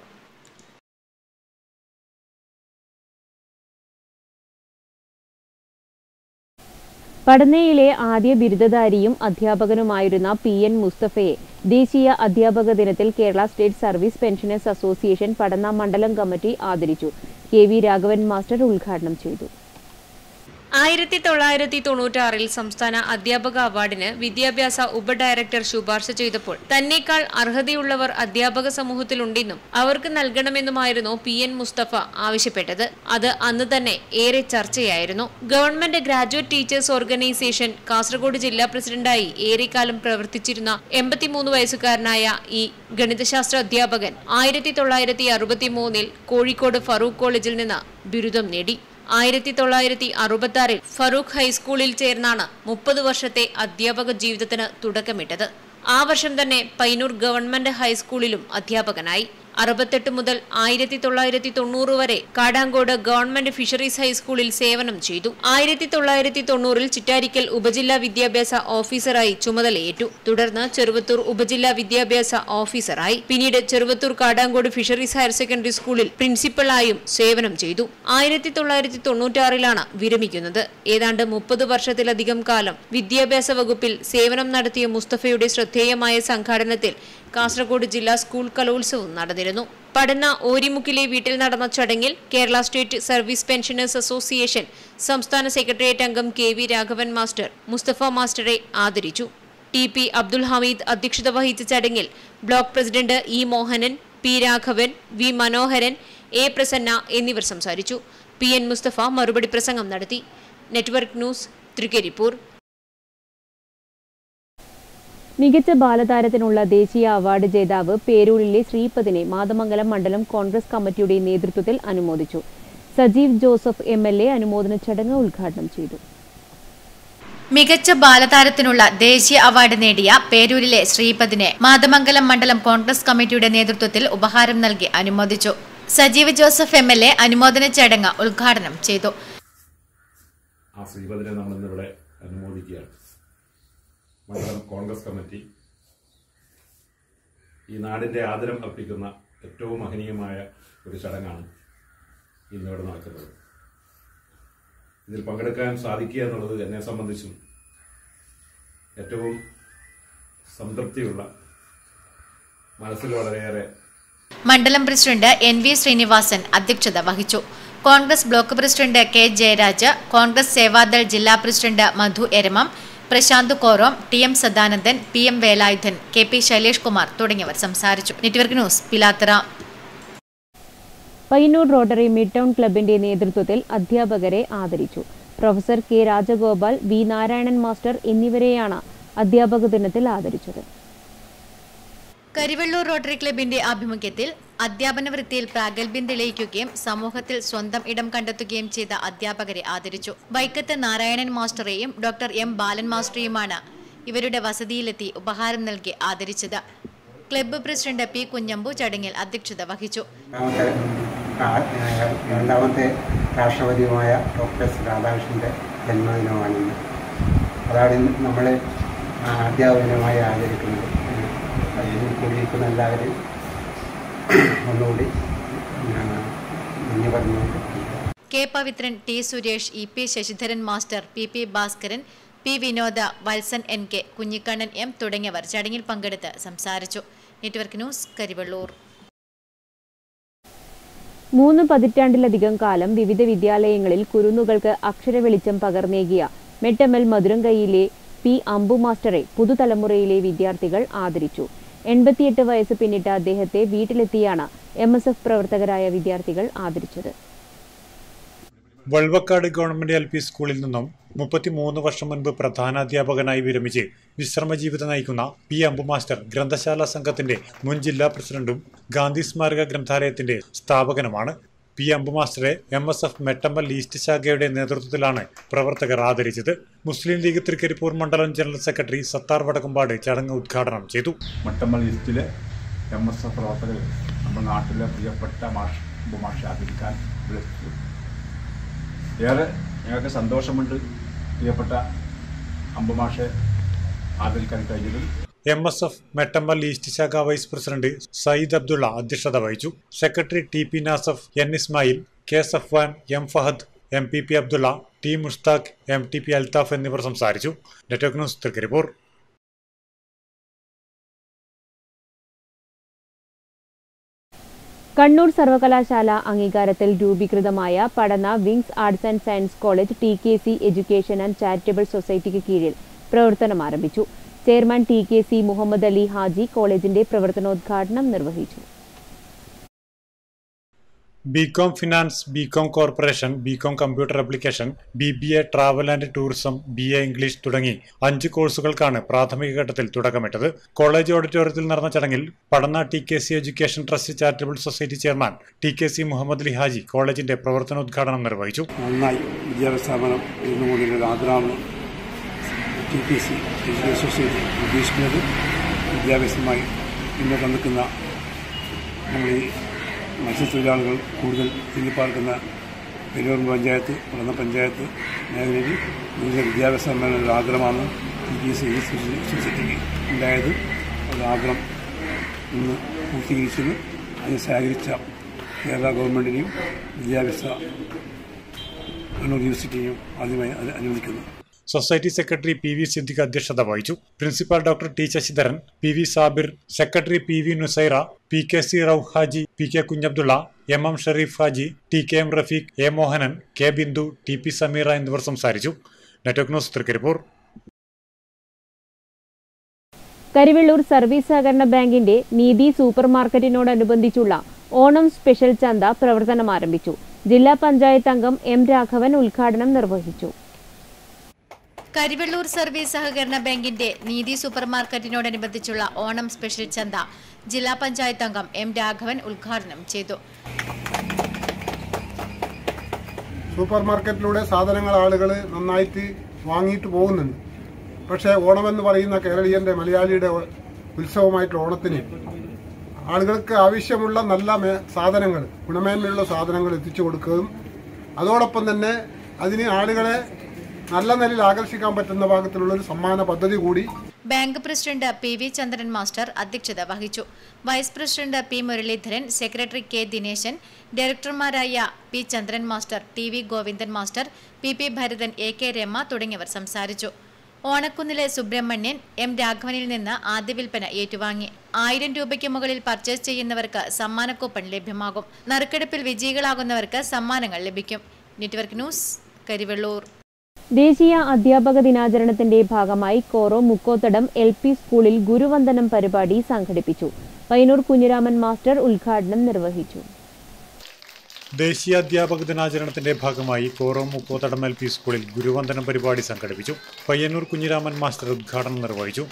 പടനയിലെ ആദ്യ ബിരുദധാരിയും അധ്യാപകനുമായിരുന്ന പി എൻ മുസ്തഫയെ ദേശീയ അധ്യാപക ദിനത്തിൽ Kerala state service pensioners association Padanna മണ്ഡലം കമ്മിറ്റി ആദരിച്ചു കെ വി രാഘവൻ മാസ്റ്റർ ഉദ്ഘാടനം ചെയ്തു ആയിരത്തി തൊള്ളായിരത്തി തൊണ്ണൂറ്റാറിൽ സംസ്ഥാന അധ്യാപക അവാർഡിന് വിദ്യാഭ്യാസ ഉപഡയറക്ടർ ശുപാർശ ചെയ്തപ്പോൾ തന്നേക്കാൾ അർഹതയുള്ളവർ അധ്യാപക സമൂഹത്തിലുണ്ടെന്നും അവർക്ക് നൽകണമെന്നുമായിരുന്നു പി എൻ മുസ്തഫ ആവശ്യപ്പെട്ടത് അത് അന്ന് തന്നെ ഏറെ ചർച്ചയായിരുന്നു government graduate teachers organisation Kasaragod ജില്ലാ പ്രസിഡന്റായി ഏറെക്കാലം പ്രവർത്തിച്ചിരുന്ന എൺപത്തിമൂന്ന് വയസ്സുകാരനായ ഈ ഗണിതശാസ്ത്ര അധ്യാപകൻ ആയിരത്തി തൊള്ളായിരത്തി അറുപത്തി മൂന്നിൽ കോഴിക്കോട് ഫറൂഖ് കോളേജിൽ നിന്ന് ബിരുദം നേടി ആയിരത്തി തൊള്ളായിരത്തി അറുപത്തി ആറിൽ ഫറൂഖ് ഹൈസ്കൂളിൽ ചേർന്നാണ് മുപ്പത് വർഷത്തെ അധ്യാപക ജീവിതത്തിന് തുടക്കമിട്ടത് ആ വർഷം തന്നെ പൈനൂർ ഗവൺമെന്റ് ഹൈസ്കൂളിലും അധ്യാപകനായി അറുപത്തെട്ട് മുതൽ ആയിരത്തി തൊള്ളായിരത്തി തൊണ്ണൂറ് വരെ കാടാങ്കോട് ഗവൺമെന്റ് ഫിഷറീസ് ഹൈസ്കൂളിൽ സേവനം ചെയ്തു ആയിരത്തി തൊള്ളായിരത്തി തൊണ്ണൂറിൽ ചിറ്റാരിക്കൽ ഉപജില്ലാ വിദ്യാഭ്യാസ ഓഫീസറായി ചുമതലയേറ്റു തുടർന്ന് ചെറുവത്തൂർ ഉപജില്ലാ വിദ്യാഭ്യാസ ഓഫീസറായി പിന്നീട് Cheruvathur Kadankode fisheries higher secondary സ്കൂളിൽ പ്രിൻസിപ്പളായും സേവനം ചെയ്തു ആയിരത്തി തൊള്ളായിരത്തി തൊണ്ണൂറ്റാറിലാണ് വിരമിക്കുന്നത് ഏതാണ്ട് മുപ്പത് വർഷത്തിലധികം കാലം വിദ്യാഭ്യാസ വകുപ്പിൽ സേവനം നടത്തിയ മുസ്തഫയുടെ ശ്രദ്ധേയമായ സംഘാടനത്തിൽ കാസർഗോഡ് ജില്ലാ സ്കൂൾ കലോത്സവം നടന്നിരുന്നു പടന്ന ഓരിമുക്കിലെ വീട്ടിൽ നടന്ന ചടങ്ങിൽ Kerala state service pensioners association സംസ്ഥാന സെക്രട്ടേറിയറ്റ് അംഗം K V Raghavan master Mustafa മാസ്റ്ററെ ആദരിച്ചു ടി പി അബ്ദുൽ ഹമീദ് അധ്യക്ഷത വഹിച്ച ചടങ്ങിൽ block president E Mohanan P Raghavan V Manoharan A Prasanna എന്നിവർ സംസാരിച്ചു പി എൻ മുസ്തഫ മറുപടി പ്രസംഗം നടത്തി നെറ്റ്വർക്ക് ന്യൂസ് തൃക്കരിപ്പൂർ മികച്ച ബാലതാരത്തിനുള്ള ദേശീയ അവാർഡ് ജേതാവ് പേരൂരിലെ ശ്രീപദിനെ മാതമംഗലം മണ്ഡലം കോൺഗ്രസ് കമ്മിറ്റിയുടെ നേതൃത്വത്തിൽ അനുമോദിച്ചു Sajeev Joseph M L A അനുമോദന ചടങ്ങ് ഉദ്ഘാടനം ചെയ്തു മികച്ച ബാലതാരത്തിനുള്ള ദേശീയ അവാർഡ് നേടിയ പേരൂരിലെ ശ്രീപദിനെ മാതമംഗലം മണ്ഡലം കോൺഗ്രസ് കമ്മിറ്റിയുടെ നേതൃത്വത്തിൽ ഉപഹാരം നൽകി അനുമോദിച്ചു Sajeev Joseph M L A അനുമോദന ചടങ്ങ് ഉദ്ഘാടനം ചെയ്തു ആ ശ്രീപദിനെ നമ്മൾ ഇന്നിവിടെ അനുമോദിക്കുകയാണ് മണ്ഡലം കോൺഗ്രസ് കമ്മിറ്റി ഈ നാടിൻ്റെ ആദരം അർപ്പിക്കുന്ന ഏറ്റവും മഹനീയമായ ഒരു ചടങ്ങാണ് ഇന്നിവിടെ നടക്കുന്നത് ഇതിൽ പങ്കെടുക്കാൻ സാധിക്കുക എന്നുള്ളത് എന്നെ സംബന്ധിച്ചും ഏറ്റവും സംതൃപ്തിയുള്ള മനസ്സിൽ വളരെയേറെ മണ്ഡലം പ്രസിഡന്റ് എൻ വി ശ്രീനിവാസൻ അധ്യക്ഷത വഹിച്ചു Congress block president K Jayaraj Congress Seva Dal ജില്ലാ president Madhu Eramam Prashanth Korom T M Sadanandan P M Velayudhan K P Shailesh Kumar തുടങ്ങിയവർ സംസാരിച്ചു network news Pilathara Payyanur rotary mid town ക്ലബിന്റെ നേതൃത്വത്തിൽ അധ്യാപകരെ ആദരിച്ചു professor K Rajagopal V Narayanan master എന്നിവരെയാണ് അധ്യാപക ദിനത്തിൽ ആദരിച്ചത് കരിവെള്ളൂർ റോട്ടറി ക്ലബിന്റെ ആഭിമുഖ്യത്തിൽ അധ്യാപന വൃത്തിയിൽ പ്രാഗൽഭ്യം തെളിയിക്കുകയും സമൂഹത്തിൽ സ്വന്തം ഇടം കണ്ടെത്തുകയും ചെയ്ത അധ്യാപകരെ ആദരിച്ചു വൈക്കത്ത് നാരായണൻ മാസ്റ്ററെയും ഡോക്ടർ എം ബാലൻ മാസ്റ്ററെയുമാണ് ഇവരുടെ വസതിയിലെത്തി ഉപഹാരം നൽകി ആദരിച്ചത് ക്ലബ്ബ് പ്രസിഡന്റ് പി കുഞ്ഞമ്പു ചടങ്ങിൽ അധ്യക്ഷത വഹിച്ചു രണ്ടാമത്തെ രാഷ്ട്രപതിയുമായ ഡോക്ടർ എസ് രാധാകൃഷ്ണൻ്റെ ജന്മദിനമാണ് ഇന്ന് അതാണ് ഇന്ന് നമ്മൾ അധ്യാപനമായി ആചരിക്കുന്നത് അതിൽ കൂടിയിരിക്കുന്ന എല്ലാവരും ഒന്നുകൂടി നന്ദി പറഞ്ഞുകൊണ്ട് K Pavithran T Suresh E P Sasidharan master P P Bhaskaran P Vinoda Valsan N K Kunhikannan M തുടങ്ങിയവർ ചടങ്ങിൽ പങ്കെടുത്ത് സംസാരിച്ചു നെറ്റ്വർക്ക് ന്യൂസ് കരിവള്ളൂർ മൂന്ന് പതിറ്റാണ്ടിലധികം കാലം വിവിധ വിദ്യാലയങ്ങളിൽ കുരുന്നുകൾക്ക് അക്ഷരവെളിച്ചം പകർന്നേകിയ മെട്ടമൽ മധുരങ്കൈയിലെ പി അമ്പു മാസ്റ്ററെ പുതുതലമുറയിലെ വിദ്യാർത്ഥികൾ ആദരിച്ചു എൺപത്തിയെട്ട് വയസ്സ് പിന്നിട്ട അദ്ദേഹത്തെ വീട്ടിലെത്തിയാണ് എം എസ് എഫ് പ്രവർത്തകരായ വിദ്യാർത്ഥികൾ ആദരിച്ചത് വൾവക്കാട് ഗവൺമെന്റ് എൽ പി സ്കൂളിൽ നിന്നും മുപ്പത്തിമൂന്ന് വർഷം മുൻപ് പ്രധാനാധ്യാപകനായി വിരമിച്ച് വിശ്രമജീവിതം നയിക്കുന്ന പി അമ്പു മാസ്റ്റർ ഗ്രന്ഥശാല സംഘത്തിന്റെ മുൻ ജില്ലാ പ്രസിഡന്റും ഗാന്ധി സ്മാരക ഗ്രന്ഥാലയത്തിന്റെ സ്ഥാപകനുമാണ് പി അമ്പു മാസ്റ്ററെ M S F Mettambal east ശാഖയുടെ നേതൃത്വത്തിലാണ് പ്രവർത്തകർ ആദരിച്ചത് മുസ്ലിം ലീഗ് തൃക്കരിപ്പൂർ മണ്ഡലം ജനറൽ സെക്രട്ടറി സത്താർ വടക്കുംപാട് ചടങ്ങ് ഉദ്ഘാടനം ചെയ്തു മട്ടമ്മൽ ഈസ്റ്റിലെ എം എസ് എഫ് പ്രവർത്തകർ നമ്മുടെ നാട്ടിലെ പ്രിയപ്പെട്ട മാഷ് മാഷെ ആദരിക്കാൻ വിളിച്ചു ഏറെ ഞങ്ങൾക്ക് സന്തോഷമുണ്ട് പ്രിയപ്പെട്ട അമ്പുമാഷെ ആദരിക്കാൻ കഴിഞ്ഞതിൽ M S F Mettambal east ശാഖ വൈസ് പ്രസിഡന്റ് സയ്യിദ് അബ്ദുള്ള അധ്യക്ഷത വഹിച്ചു secretary T P Nasaf N Ismail K Safwan M Fahad M P P Abdulla T Mushtaq M T P Althaf എന്നിവർ സംസാരിച്ചു നെറ്റ്വർക്ക് ന്യൂസ് തൃക്കരിപ്പൂർ കണ്ണൂർ സർവകലാശാല അംഗീകാരത്തിൽ രൂപീകൃതമായ പഠന wings arts and science college T K C education and charitable സൊസൈറ്റിക്ക് കീഴിൽ പ്രവർത്തനം ആരംഭിച്ചു chairman T K C Muhammed Ali Haji കോളേജിന്റെ പ്രവർത്തനോദ്ഘാടനം നിർവഹിച്ചു B Com finance B Com corporation B Com computer application B B A travel and tourism B A English തുടങ്ങി അഞ്ച് കോഴ്സുകൾക്കാണ് പ്രാഥമിക ഘട്ടത്തിൽ തുടക്കമിട്ടത് കോളേജ് ഓഡിറ്റോറിയത്തിൽ നടന്ന ചടങ്ങിൽ പഠന T K C education trust charitable society chairman T K C Muhammed Ali Haji കോളേജിന്റെ പ്രവർത്തനോദ്ഘാടനം നിർവഹിച്ചു നന്നായി വിദ്യാഭ്യാസ സ്ഥാപനം ഇരുന്നുകൊണ്ടിരുന്ന ആദ്രാണ് T P C education society ഉദ്ദേശിക്കുന്നത് വിദ്യാഭ്യാസമായി ഇന്നത്തെ നിൽക്കുന്ന നമ്മൾ ഈ മത്സ്യത്തൊഴിലാളികൾ കൂടുതൽ തിങ്ങിപ്പാർക്കുന്ന പെരൂർ പഞ്ചായത്ത് പഠന പഞ്ചായത്ത് മേഖലയിൽ വിവിധ വിദ്യാഭ്യാസ സമ്മേളനങ്ങളുടെ ആഗ്രഹമാണ് ടി പി സി സൊസൈറ്റിക്ക് ഉണ്ടായത് അത് ആഗ്രഹം ഇന്ന് പൂർത്തീകരിച്ചത് അതിന് സഹകരിച്ച കേരള ഗവൺമെൻറ്റിനെയും വിദ്യാഭ്യാസ കണ്ണൂർ യൂണിവേഴ്സിറ്റിയെയും ആദ്യമായി അത് അനുവദിക്കുന്നു society secretary P V Siddique അധ്യക്ഷത വഹിച്ചു principal doctor T Sasidharan P V Sabir secretary P V Nusaira P K C Rauf Haji P K Kunhabdulla M M Shareef Haji T K M Rafeeq A Mohanan K Bindu T P Sameera എന്നിവർ സംസാരിച്ചു network news Trikaripur Karivellur service സഹകരണ ബാങ്കിന്റെ നീതി സൂപ്പർ മാർക്കറ്റിനോടനുബന്ധിച്ചുള്ള ഓണം സ്പെഷ്യൽ ചന്ത പ്രവർത്തനം ആരംഭിച്ചു ജില്ലാ പഞ്ചായത്ത് അംഗം എം രാഘവൻ ഉദ്ഘാടനം നിർവഹിച്ചു കരിവെള്ളൂർ സർവീസ് സഹകരണ ബാങ്കിന്റെ നീതി സൂപ്പർ മാർക്കറ്റിനോടനുബന്ധിച്ചുള്ള ഓണം സ്പെഷ്യൽ ചന്ത ജില്ലാ പഞ്ചായത്ത് അംഗം എം രാഘവൻ ഉദ്ഘാടനം ചെയ്തു സൂപ്പർ മാർക്കറ്റിലൂടെ സാധനങ്ങൾ ആളുകൾ നന്നായിട്ട് വാങ്ങിയിട്ട് പോകുന്നുണ്ട് പക്ഷേ ഓണമെന്ന് പറയുന്ന കേരളീയന്റെ മലയാളിയുടെ ഉത്സവമായിട്ടുള്ള ഓണത്തിന് ആളുകൾക്ക് ആവശ്യമുള്ള നല്ല മേ- സാധനങ്ങൾ ഗുണമേന്മയുള്ള സാധനങ്ങൾ എത്തിച്ചു കൊടുക്കുകയും അതോടൊപ്പം തന്നെ അതിന് ആളുകളെ നല്ല നിലയിൽ ആകർഷിക്കാൻ പറ്റുന്ന ഭാഗത്തിലുള്ള ഒരു സമ്മാന പദ്ധതി കൂടി bank president P V Chandran master അധ്യക്ഷത വഹിച്ചു vice president P Muraleedharan secretary K Dineshan ഡയറക്ടർമാരായ P Chandran master T V Govindan master P P Bharathan A K Rama തുടങ്ങിയവർ സംസാരിച്ചു ഓണക്കുന്നിലെ സുബ്രഹ്മണ്യൻ എം രാഘവനിൽ നിന്ന് ആദ്യ വിൽപ്പന ഏറ്റുവാങ്ങി ആയിരം രൂപയ്ക്ക് മുകളിൽ പർച്ചേസ് ചെയ്യുന്നവർക്ക് സമ്മാന കൂപ്പൺ ലഭ്യമാകും നറുക്കെടുപ്പിൽ വിജയികളാകുന്നവർക്ക് സമ്മാനങ്ങൾ ലഭിക്കും നെറ്റ്വർക്ക് ന്യൂസ് കരിവെള്ളൂർ ദേശീയ അധ്യാപക ദിനാചരണത്തിന്റെ ഭാഗമായി കോറോ മുക്കോത്തടം എൽ പി സ്കൂളിൽ ഗുരുവന്ദനം പരിപാടി സംഘടിപ്പിച്ചു പയ്യന്നൂർ കുഞ്ഞിരാമൻ മാസ്റ്റർ ഉദ്ഘാടനം നിർവഹിച്ചു ദേശീയ അധ്യാപക ദിനാചരണത്തിന്റെ ഭാഗമായി കോറോ മുക്കോത്തടം എൽ പി സ്കൂളിൽ ഗുരുവന്ദനം പരിപാടി സംഘടിപ്പിച്ചു പയ്യന്നൂർ കുഞ്ഞിരാമൻ മാസ്റ്റർ ഉദ്ഘാടനം നിർവഹിച്ചു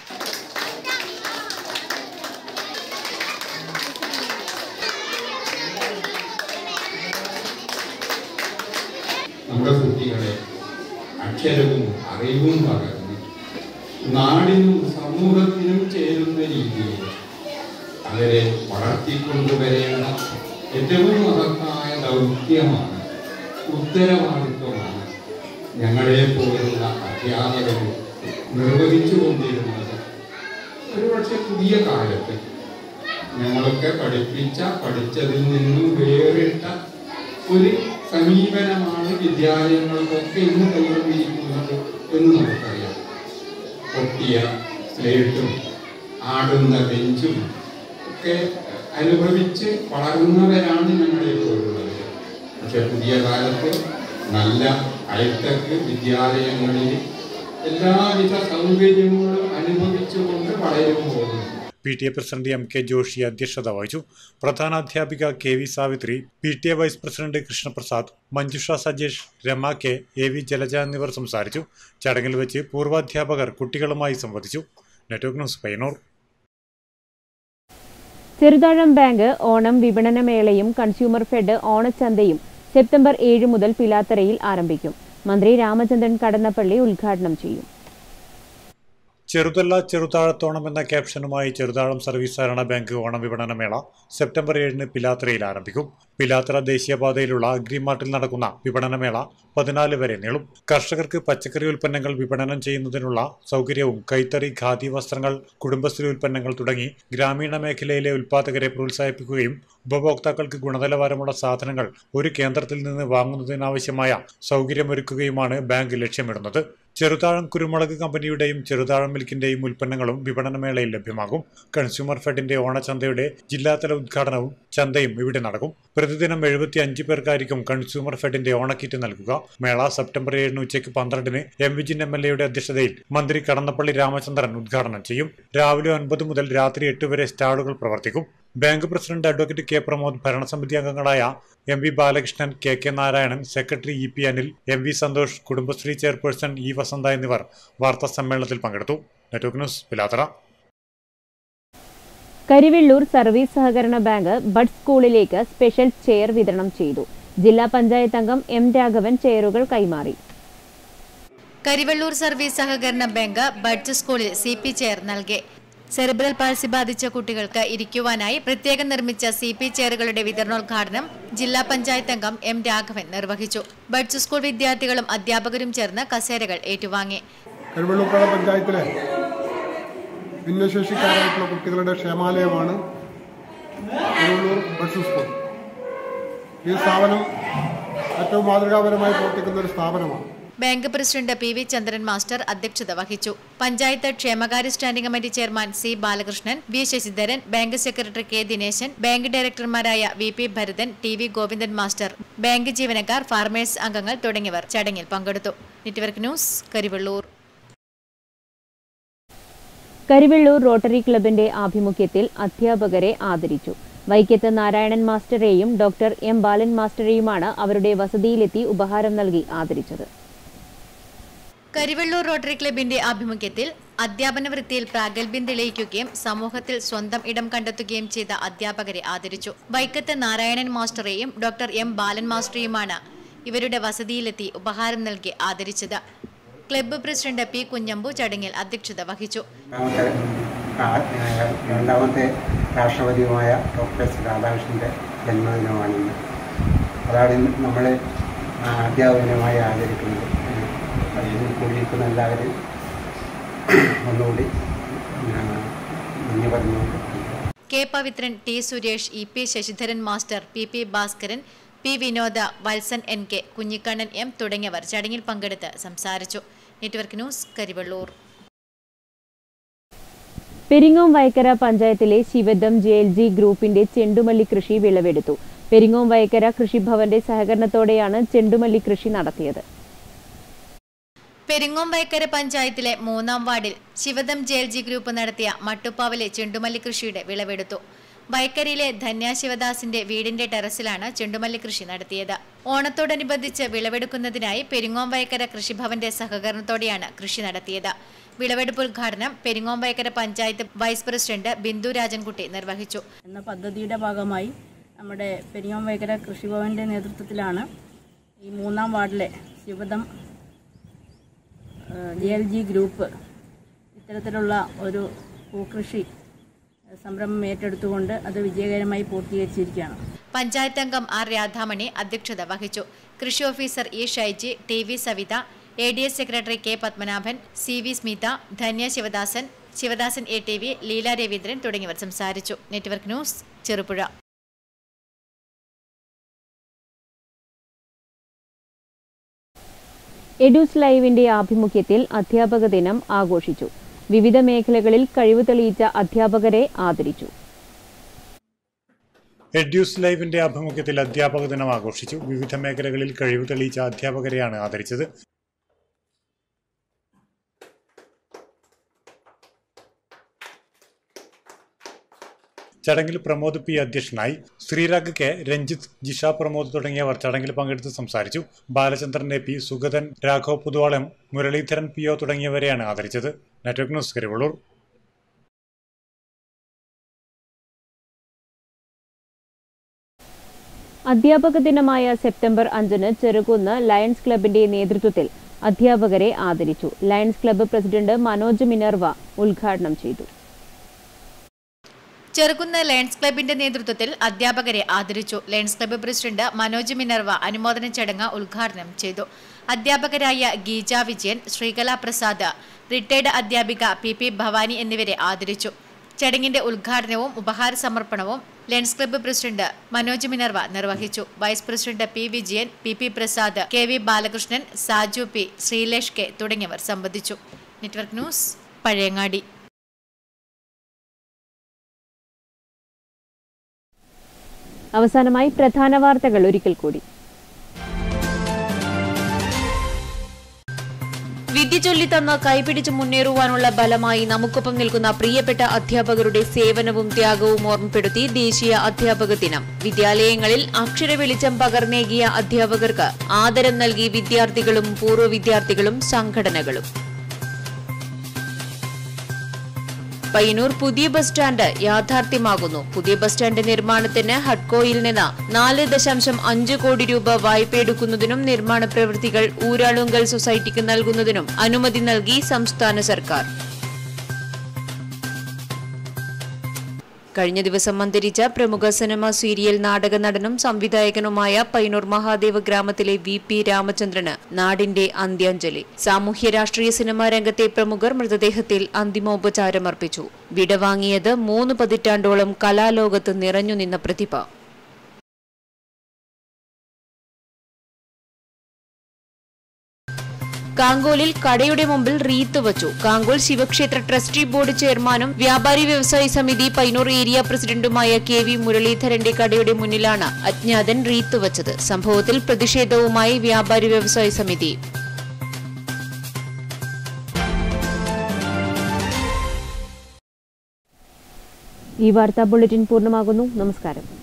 നമ്മുടെ കുട്ടികളെ അക്ഷരവും അറിവും പകർന്ന് നാടിനും സമൂഹത്തിനും ചേരുന്ന രീതിയിൽ അവരെ വളർത്തിക്കൊണ്ടുവരേണ്ട ഏറ്റവും മഹത്തായ ദൗത്യമാണ് ഉത്തരവാദിത്വമാണ് ഞങ്ങളെ പോലുള്ള അധ്യാപകർ നിർവഹിച്ചു കൊണ്ടിരുന്നത് ഒരുപക്ഷെ പുതിയ കാലത്ത് ഞങ്ങളൊക്കെ പഠിപ്പിച്ച പഠിച്ചതിൽ നിന്നും വേറിട്ട ഒരു സമീപനമാണ് വിദ്യാലയങ്ങൾക്കൊക്കെ ഇന്ന് കൈവന്നിരിക്കുന്നത് എന്ന് നമുക്കറിയാം പൊട്ടിയ സ്ലേറ്റും ആടുന്ന ബെഞ്ചും ഒക്കെ അനുഭവിച്ച് വളർന്നവരാണ് ഞങ്ങളെ പോലുള്ളത് പക്ഷെ പുതിയ കാലത്ത് നല്ല ഹൈടെക് വിദ്യാലയങ്ങളിൽ എല്ലാവിധ സൗകര്യങ്ങളും അനുഭവിച്ചുകൊണ്ട് വളരുമ്പോൾ P T A president M K Joshi അധ്യക്ഷത വഹിച്ചു പ്രധാനാധ്യാപിക K V Savithri P T A vice president Krishnaprasad Manjusha Sajesh Rama K A V Jalaja എന്നിവർ സംസാരിച്ചു ചടങ്ങിൽ വെച്ച് പൂർവാധ്യാപകർ കുട്ടികളുമായി സംവദിച്ചു network news Payyanur Cheruthazham bank Onam വിപണനമേളയും കൺസ്യൂമർ ഫെഡ് ഓണച്ചന്തയും സെപ്റ്റംബർ ഏഴ് മുതൽ പിലാത്തറയിൽ ആരംഭിക്കും മന്ത്രി രാമചന്ദ്രൻ കടന്നപ്പള്ളി ഉദ്ഘാടനം ചെയ്യും ചെറുതല്ല ചെറുതാഴത്തോണം എന്ന ക്യാപ്ഷനുമായി ചെറുതാഴം സർവീസ് സഹകരണ ബാങ്ക് ഓണം വിപണന മേള സെപ്റ്റംബർ ഏഴിന് പിലാത്രയിൽ ആരംഭിക്കും പിലാത്ര ദേശീയപാതയിലുള്ള അഗ്രിമാർട്ടിൽ നടക്കുന്ന വിപണനമേള പതിനാല് വരെ നീളും കർഷകർക്ക് പച്ചക്കറി ഉൽപ്പന്നങ്ങൾ വിപണനം ചെയ്യുന്നതിനുള്ള സൗകര്യവും കൈത്തറി ഖാദി വസ്ത്രങ്ങൾ കുടുംബശ്രീ ഉൽപ്പന്നങ്ങൾ തുടങ്ങി ഗ്രാമീണ മേഖലയിലെ ഉൽപ്പാദകരെ പ്രോത്സാഹിപ്പിക്കുകയും ഉപഭോക്താക്കൾക്ക് ഗുണനിലവാരമുള്ള സാധനങ്ങൾ ഒരു കേന്ദ്രത്തിൽ നിന്ന് വാങ്ങുന്നതിനാവശ്യമായ സൗകര്യമൊരുക്കുകയുമാണ് ബാങ്ക് ലക്ഷ്യമിടുന്നത് ചെറുതാഴം കുരുമുളക് കമ്പനിയുടെയും ചെറുതാഴം മിൽക്കിന്റെയും ഉൽപ്പന്നങ്ങളും വിപണനമേളയിൽ ലഭ്യമാകും കൺസ്യൂമർ ഫെഡിന്റെ ഓണച്ചന്തയുടെ ജില്ലാതല ഉദ്ഘാടനവും ചന്തയും ഇവിടെ നടക്കും പ്രതിദിനം എഴുപത്തി അഞ്ച് പേർക്കായിരിക്കും കൺസ്യൂമർ ഫെഡിന്റെ ഓണക്കിറ്റ് നൽകുക മേള സെപ്റ്റംബർ ഏഴിന് ഉച്ചയ്ക്ക് പന്ത്രണ്ടിന് എം വിജിൻ എം എൽ എയുടെ അധ്യക്ഷതയിൽ മന്ത്രി കടന്നപ്പള്ളി രാമചന്ദ്രൻ ഉദ്ഘാടനം ചെയ്യും രാവിലെ ഒൻപത് മുതൽ രാത്രി എട്ട് വരെ സ്റ്റാളുകൾ പ്രവർത്തിക്കും bank president advocate K Pramod ഭരണസമിതി അംഗങ്ങളായ M V Balakrishnan K K Narayanan secretary E P Anil M V Santhosh Kudumbashree chairperson E Vasantha എന്നിവർ വാർത്താ സമ്മേളനത്തിൽ പങ്കെടുത്തു network news Pilathara Karivellur service സഹകരണ ബാങ്ക് ബഡ് സ്കൂളിലേക്ക് സ്പെഷ്യൽ ചെയർ വിതരണം ചെയ്തു ജില്ലാ പഞ്ചായത്ത് അംഗം എം രാഘവൻ ചെയറുകൾ കൈമാറി കരിവെള്ളൂർ സർവീസ് സഹകരണ ബാങ്ക് ബഡ്ജ് സ്കൂളിൽ സി പി ചെയർ നൽകി സെറിബ്രൽ പാൾസി ബാധിച്ച കുട്ടികൾക്ക് ഇരിക്കുവാനായി പ്രത്യേകം നിർമ്മിച്ച സി പി ചെയറുകളുടെ വിതരണോദ്ഘാടനം ജില്ലാ പഞ്ചായത്ത് അംഗം എം രാഘവൻ നിർവഹിച്ചു ബഡ്ജ് സ്കൂൾ വിദ്യാർത്ഥികളും അധ്യാപകരും ചേർന്ന് കസേരകൾ ഏറ്റുവാങ്ങി കരുവള്ളൂർക്കട പഞ്ചായത്തിലെ ഭിന്നശേഷിക്കാരായിട്ടുള്ള കുട്ടികളുടെ ക്ഷേമാലയമാണ് കരുവള്ളൂർ ബഡ്സ് സ്കൂൾ ഈ സ്ഥാപനം ഏറ്റവും മാതൃകാപരമായി പ്രവർത്തിക്കുന്ന ഒരു സ്ഥാപനമാണ് bank president P V Chandran master അധ്യക്ഷത വഹിച്ചു പഞ്ചായത്ത് ക്ഷേമകാര്യ standing committee chairman C Balakrishnan V Sasidharan bank secretary K Dineshan bank ഡയറക്ടർമാരായ V P Bharathan T V Govindan master bank ജീവനക്കാർ ഫാർമേഴ്സ് അംഗങ്ങൾ തുടങ്ങിയവർ ചടങ്ങിൽ പങ്കെടുത്തു network news Karivellur Karivellur rotary ക്ലബിന്റെ ആഭിമുഖ്യത്തിൽ അധ്യാപകരെ ആദരിച്ചു വൈക്കത്ത് നാരായണൻ മാസ്റ്ററെയും ഡോക്ടർ എം ബാലൻ മാസ്റ്ററെയുമാണ് അവരുടെ വസതിയിലെത്തി ഉപഹാരം നൽകി ആദരിച്ചത് കരിവെള്ളൂർ റോട്ടറി ക്ലബിന്റെ ആഭിമുഖ്യത്തിൽ അധ്യാപന വൃത്തിയിൽ പ്രാഗൽഭ്യം തെളിയിക്കുകയും സമൂഹത്തിൽ സ്വന്തം ഇടം കണ്ടെത്തുകയും ചെയ്ത അധ്യാപകരെ ആദരിച്ചു വൈക്കത്ത് നാരായണൻ മാസ്റ്ററെയും ഡോക്ടർ എം ബാലൻ മാസ്റ്ററെയുമാണ് ഇവരുടെ വസതിയിലെത്തി ഉപഹാരം നൽകി ആദരിച്ചത് ക്ലബ്ബ് പ്രസിഡന്റ് പി കുഞ്ഞമ്പു ചടങ്ങിൽ അധ്യക്ഷത വഹിച്ചു രണ്ടാമത്തെ ആ- ഏഹ് രണ്ടാമത്തെ രാഷ്ട്രപതിയുമായ ഡോക്ടർ എസ് രാധാകൃഷ്ണൻ്റെ ജന്മദിനമാണ് ഇന്ന് അതാണ് ഇന്ന് നമ്മൾ അധ്യാപനമായി ആചരിക്കുന്നത് ഏഹ് അതിൽ കൂടിയിരിക്കുന്ന എല്ലാവരും ഒന്നുകൂടി ആ, നന്ദി പറഞ്ഞുകൊണ്ട് K Pavithran T Suresh E P Sasidharan master P P Bhaskaran P Vinoda Valsan N K Kunhikannan M തുടങ്ങിയവർ ചടങ്ങിൽ പങ്കെടുത്ത് സംസാരിച്ചു നെറ്റ്വർക്ക് ന്യൂസ് കരിവള്ളൂർ പെരിങ്ങോം വയക്കര പഞ്ചായത്തിലെ ശിവദം ജെ എൽ ജി ഗ്രൂപ്പിന്റെ ചെണ്ടുമല്ലി കൃഷി വിളവെടുത്തു പെരിങ്ങോം വയക്കര കൃഷിഭവന്റെ സഹകരണത്തോടെയാണ് ചെണ്ടുമല്ലി കൃഷി നടത്തിയത് പെരിങ്ങോം വയക്കര പഞ്ചായത്തിലെ മൂന്നാം വാർഡിൽ ശിവദം ജെൽജി ഗ്രൂപ്പ് നടത്തിയ മട്ടുപ്പാവിലെ ചെണ്ടുമല്ലി കൃഷിയുടെ വിളവെടുത്തു വയക്കരയിലെ ധന്യ ശിവദാസിന്റെ വീടിന്റെ ടെറസിലാണ് ചെണ്ടുമല്ലി കൃഷി നടത്തിയത് ഓണത്തോടനുബന്ധിച്ച് വിളവെടുക്കുന്നതിനായി പെരിങ്ങോം വയക്കര കൃഷിഭവന്റെ സഹകരണത്തോടെയാണ് കൃഷി നടത്തിയത് വിളവെടുപ്പ് ഉദ്ഘാടനം പെരിങ്ങോം വയക്കര പഞ്ചായത്ത് വൈസ് പ്രസിഡന്റ് ബിന്ദു രാജൻകുട്ടി നിർവഹിച്ചു എന്ന പദ്ധതിയുടെ ഭാഗമായി നമ്മുടെ പെരിയോം വൈകര കൃഷിഭവൻ്റെ നേതൃത്വത്തിലാണ് ഈ മൂന്നാം വാർഡിലെ Shivadam J L G group ഇത്തരത്തിലുള്ള ഒരു പൂക്കൃഷി ഏഹ്, സംരംഭം ഏറ്റെടുത്തുകൊണ്ട് അത് വിജയകരമായി പൂർത്തീകരിച്ചിരിക്കുകയാണ് പഞ്ചായത്ത് അംഗം ആർ രാധാമണി അധ്യക്ഷത വഹിച്ചു കൃഷി officer E Shaiji T V Savitha A D S secretary K Padmanabhan C V Smitha Dhanya Sivadasan Sivadasan A T V Leela Raveendran തുടങ്ങിയവർ സംസാരിച്ചു നെറ്റ്വർക്ക് ന്യൂസ് ചെറുപുഴ എഡൂസ് ലൈവിന്റെ ആഭിമുഖ്യത്തിൽ അധ്യാപക ദിനം ആഘോഷിച്ചു വിവിധ മേഖലകളിൽ കഴിവ് തെളിയിച്ച അധ്യാപകരെ ആദരിച്ചു എഡ്യൂസ് ലൈവിന്റെ ആഭിമുഖ്യത്തിൽ അധ്യാപക ദിനം ആഘോഷിച്ചു വിവിധ മേഖലകളിൽ കഴിവ് തെളിയിച്ച അധ്യാപകരെയാണ് ആദരിച്ചത് ചടങ്ങിൽ പ്രമോദ് പി അധ്യക്ഷനായി ശ്രീരാഗ് കെ രഞ്ജിത്ത് ജിഷ പ്രമോദ് തുടങ്ങിയവർ ചടങ്ങിൽ പങ്കെടുത്ത് സംസാരിച്ചു Balachandran A P Sugathan Raghav Puthuvalam Muraleedharan P O തുടങ്ങിയവരെയാണ് ആദരിച്ചത് നെറ്റ്വർക്ക് ന്യൂസ് കരിവള്ളൂർ അധ്യാപക ദിനമായ സെപ്റ്റംബർ അഞ്ചിന് ചെറുകുന്ന് ലയൺസ് ക്ലബിന്റെ നേതൃത്വത്തിൽ അധ്യാപകരെ ആദരിച്ചു Lions Club president Manoj Minerva ഉദ്ഘാടനം ചെയ്തു ചെറുകുന്ന് ലയൺസ് ക്ലബിന്റെ നേതൃത്വത്തിൽ അധ്യാപകരെ ആദരിച്ചു Lions Club president Manoj Minerva അനുമോദന ചടങ്ങ് ഉദ്ഘാടനം ചെയ്തു അധ്യാപകരായ ഗീജ വിജയൻ ശ്രീകല പ്രസാദ് റിട്ടയർഡ് അധ്യാപിക പി പി ഭവാനി എന്നിവരെ ആദരിച്ചു ചടങ്ങിന്റെ ഉദ്ഘാടനവും ഉപഹാര സമർപ്പണവും Lions Club president Manoj Minerva നിർവഹിച്ചു vice president P Vijayan P P Prasad K V Balakrishnan Saju P Sreelesh K തുടങ്ങിയവർ സംബന്ധിച്ചു നെറ്റ്വർക്ക് ന്യൂസ് പഴയങ്ങാടി അവസാനമായി പ്രധാന വാർത്തകൾ ഒരിക്കൽ കൂടി വിദ്യ ചൊല്ലിത്തന്ന് കൈപിടിച്ച് മുന്നേറുവാനുള്ള ബലമായി നമുക്കൊപ്പം നിൽക്കുന്ന പ്രിയപ്പെട്ട അധ്യാപകരുടെ സേവനവും ത്യാഗവും ഓർമ്മപ്പെടുത്തി ദേശീയ അധ്യാപക ദിനം വിദ്യാലയങ്ങളിൽ അക്ഷര വെളിച്ചം പകർന്നേകിയ അധ്യാപകർക്ക് ആദരം നൽകി വിദ്യാർത്ഥികളും പൂർവ്വ വിദ്യാർത്ഥികളും സംഘടനകളും പയ്യന്നൂർ പുതിയ ബസ് സ്റ്റാൻഡ് യാഥാർത്ഥ്യമാകുന്നു പുതിയ ബസ് സ്റ്റാൻഡ് നിർമ്മാണത്തിന് ഹഡ്കോയിൽ നിന്ന് നാല് ദശാംശം അഞ്ച് കോടി രൂപ വായ്പയെടുക്കുന്നതിനും നിർമ്മാണ പ്രവൃത്തികൾ ഊരാളുങ്കൽ സൊസൈറ്റിക്ക് നൽകുന്നതിനും അനുമതി നൽകി സംസ്ഥാന സർക്കാർ കഴിഞ്ഞ ദിവസം അന്തരിച്ച പ്രമുഖ സിനിമ സീരിയൽ നാടക നടനും സംവിധായകനുമായ പൈനൂർ മഹാദേവ ഗ്രാമത്തിലെ വി പി രാമചന്ദ്രന് നാടിന്റെ അന്ത്യാഞ്ജലി സാമൂഹ്യ രാഷ്ട്രീയ സിനിമാ രംഗത്തെ പ്രമുഖർ മൃതദേഹത്തിൽ അന്തിമോപചാരമർപ്പിച്ചു വിടവാങ്ങിയത് മൂന്ന് പതിറ്റാണ്ടോളം കലാലോകത്ത് നിറഞ്ഞു നിന്ന പ്രതിഭ കാങ്കോലിൽ കടയുടെ മുമ്പിൽ റീത്ത് വച്ചു കാങ്കോൽ ശിവക്ഷേത്ര ട്രസ്റ്റി ബോർഡ് ചെയർമാനും വ്യാപാരി വ്യവസായ സമിതി പൈനൂർ ഏരിയ പ്രസിഡന്റുമായ കെ വി മുരളീധരന്റെ കടയുടെ മുന്നിലാണ് അജ്ഞാതൻ റീത്ത് വച്ചത് സംഭവത്തിൽ പ്രതിഷേധവുമായി വ്യാപാരി വ്യവസായ സമിതി ഈ വാർത്താ ബുള്ളറ്റിൻ പൂർണ്ണമാകുന്നു നമസ്കാരം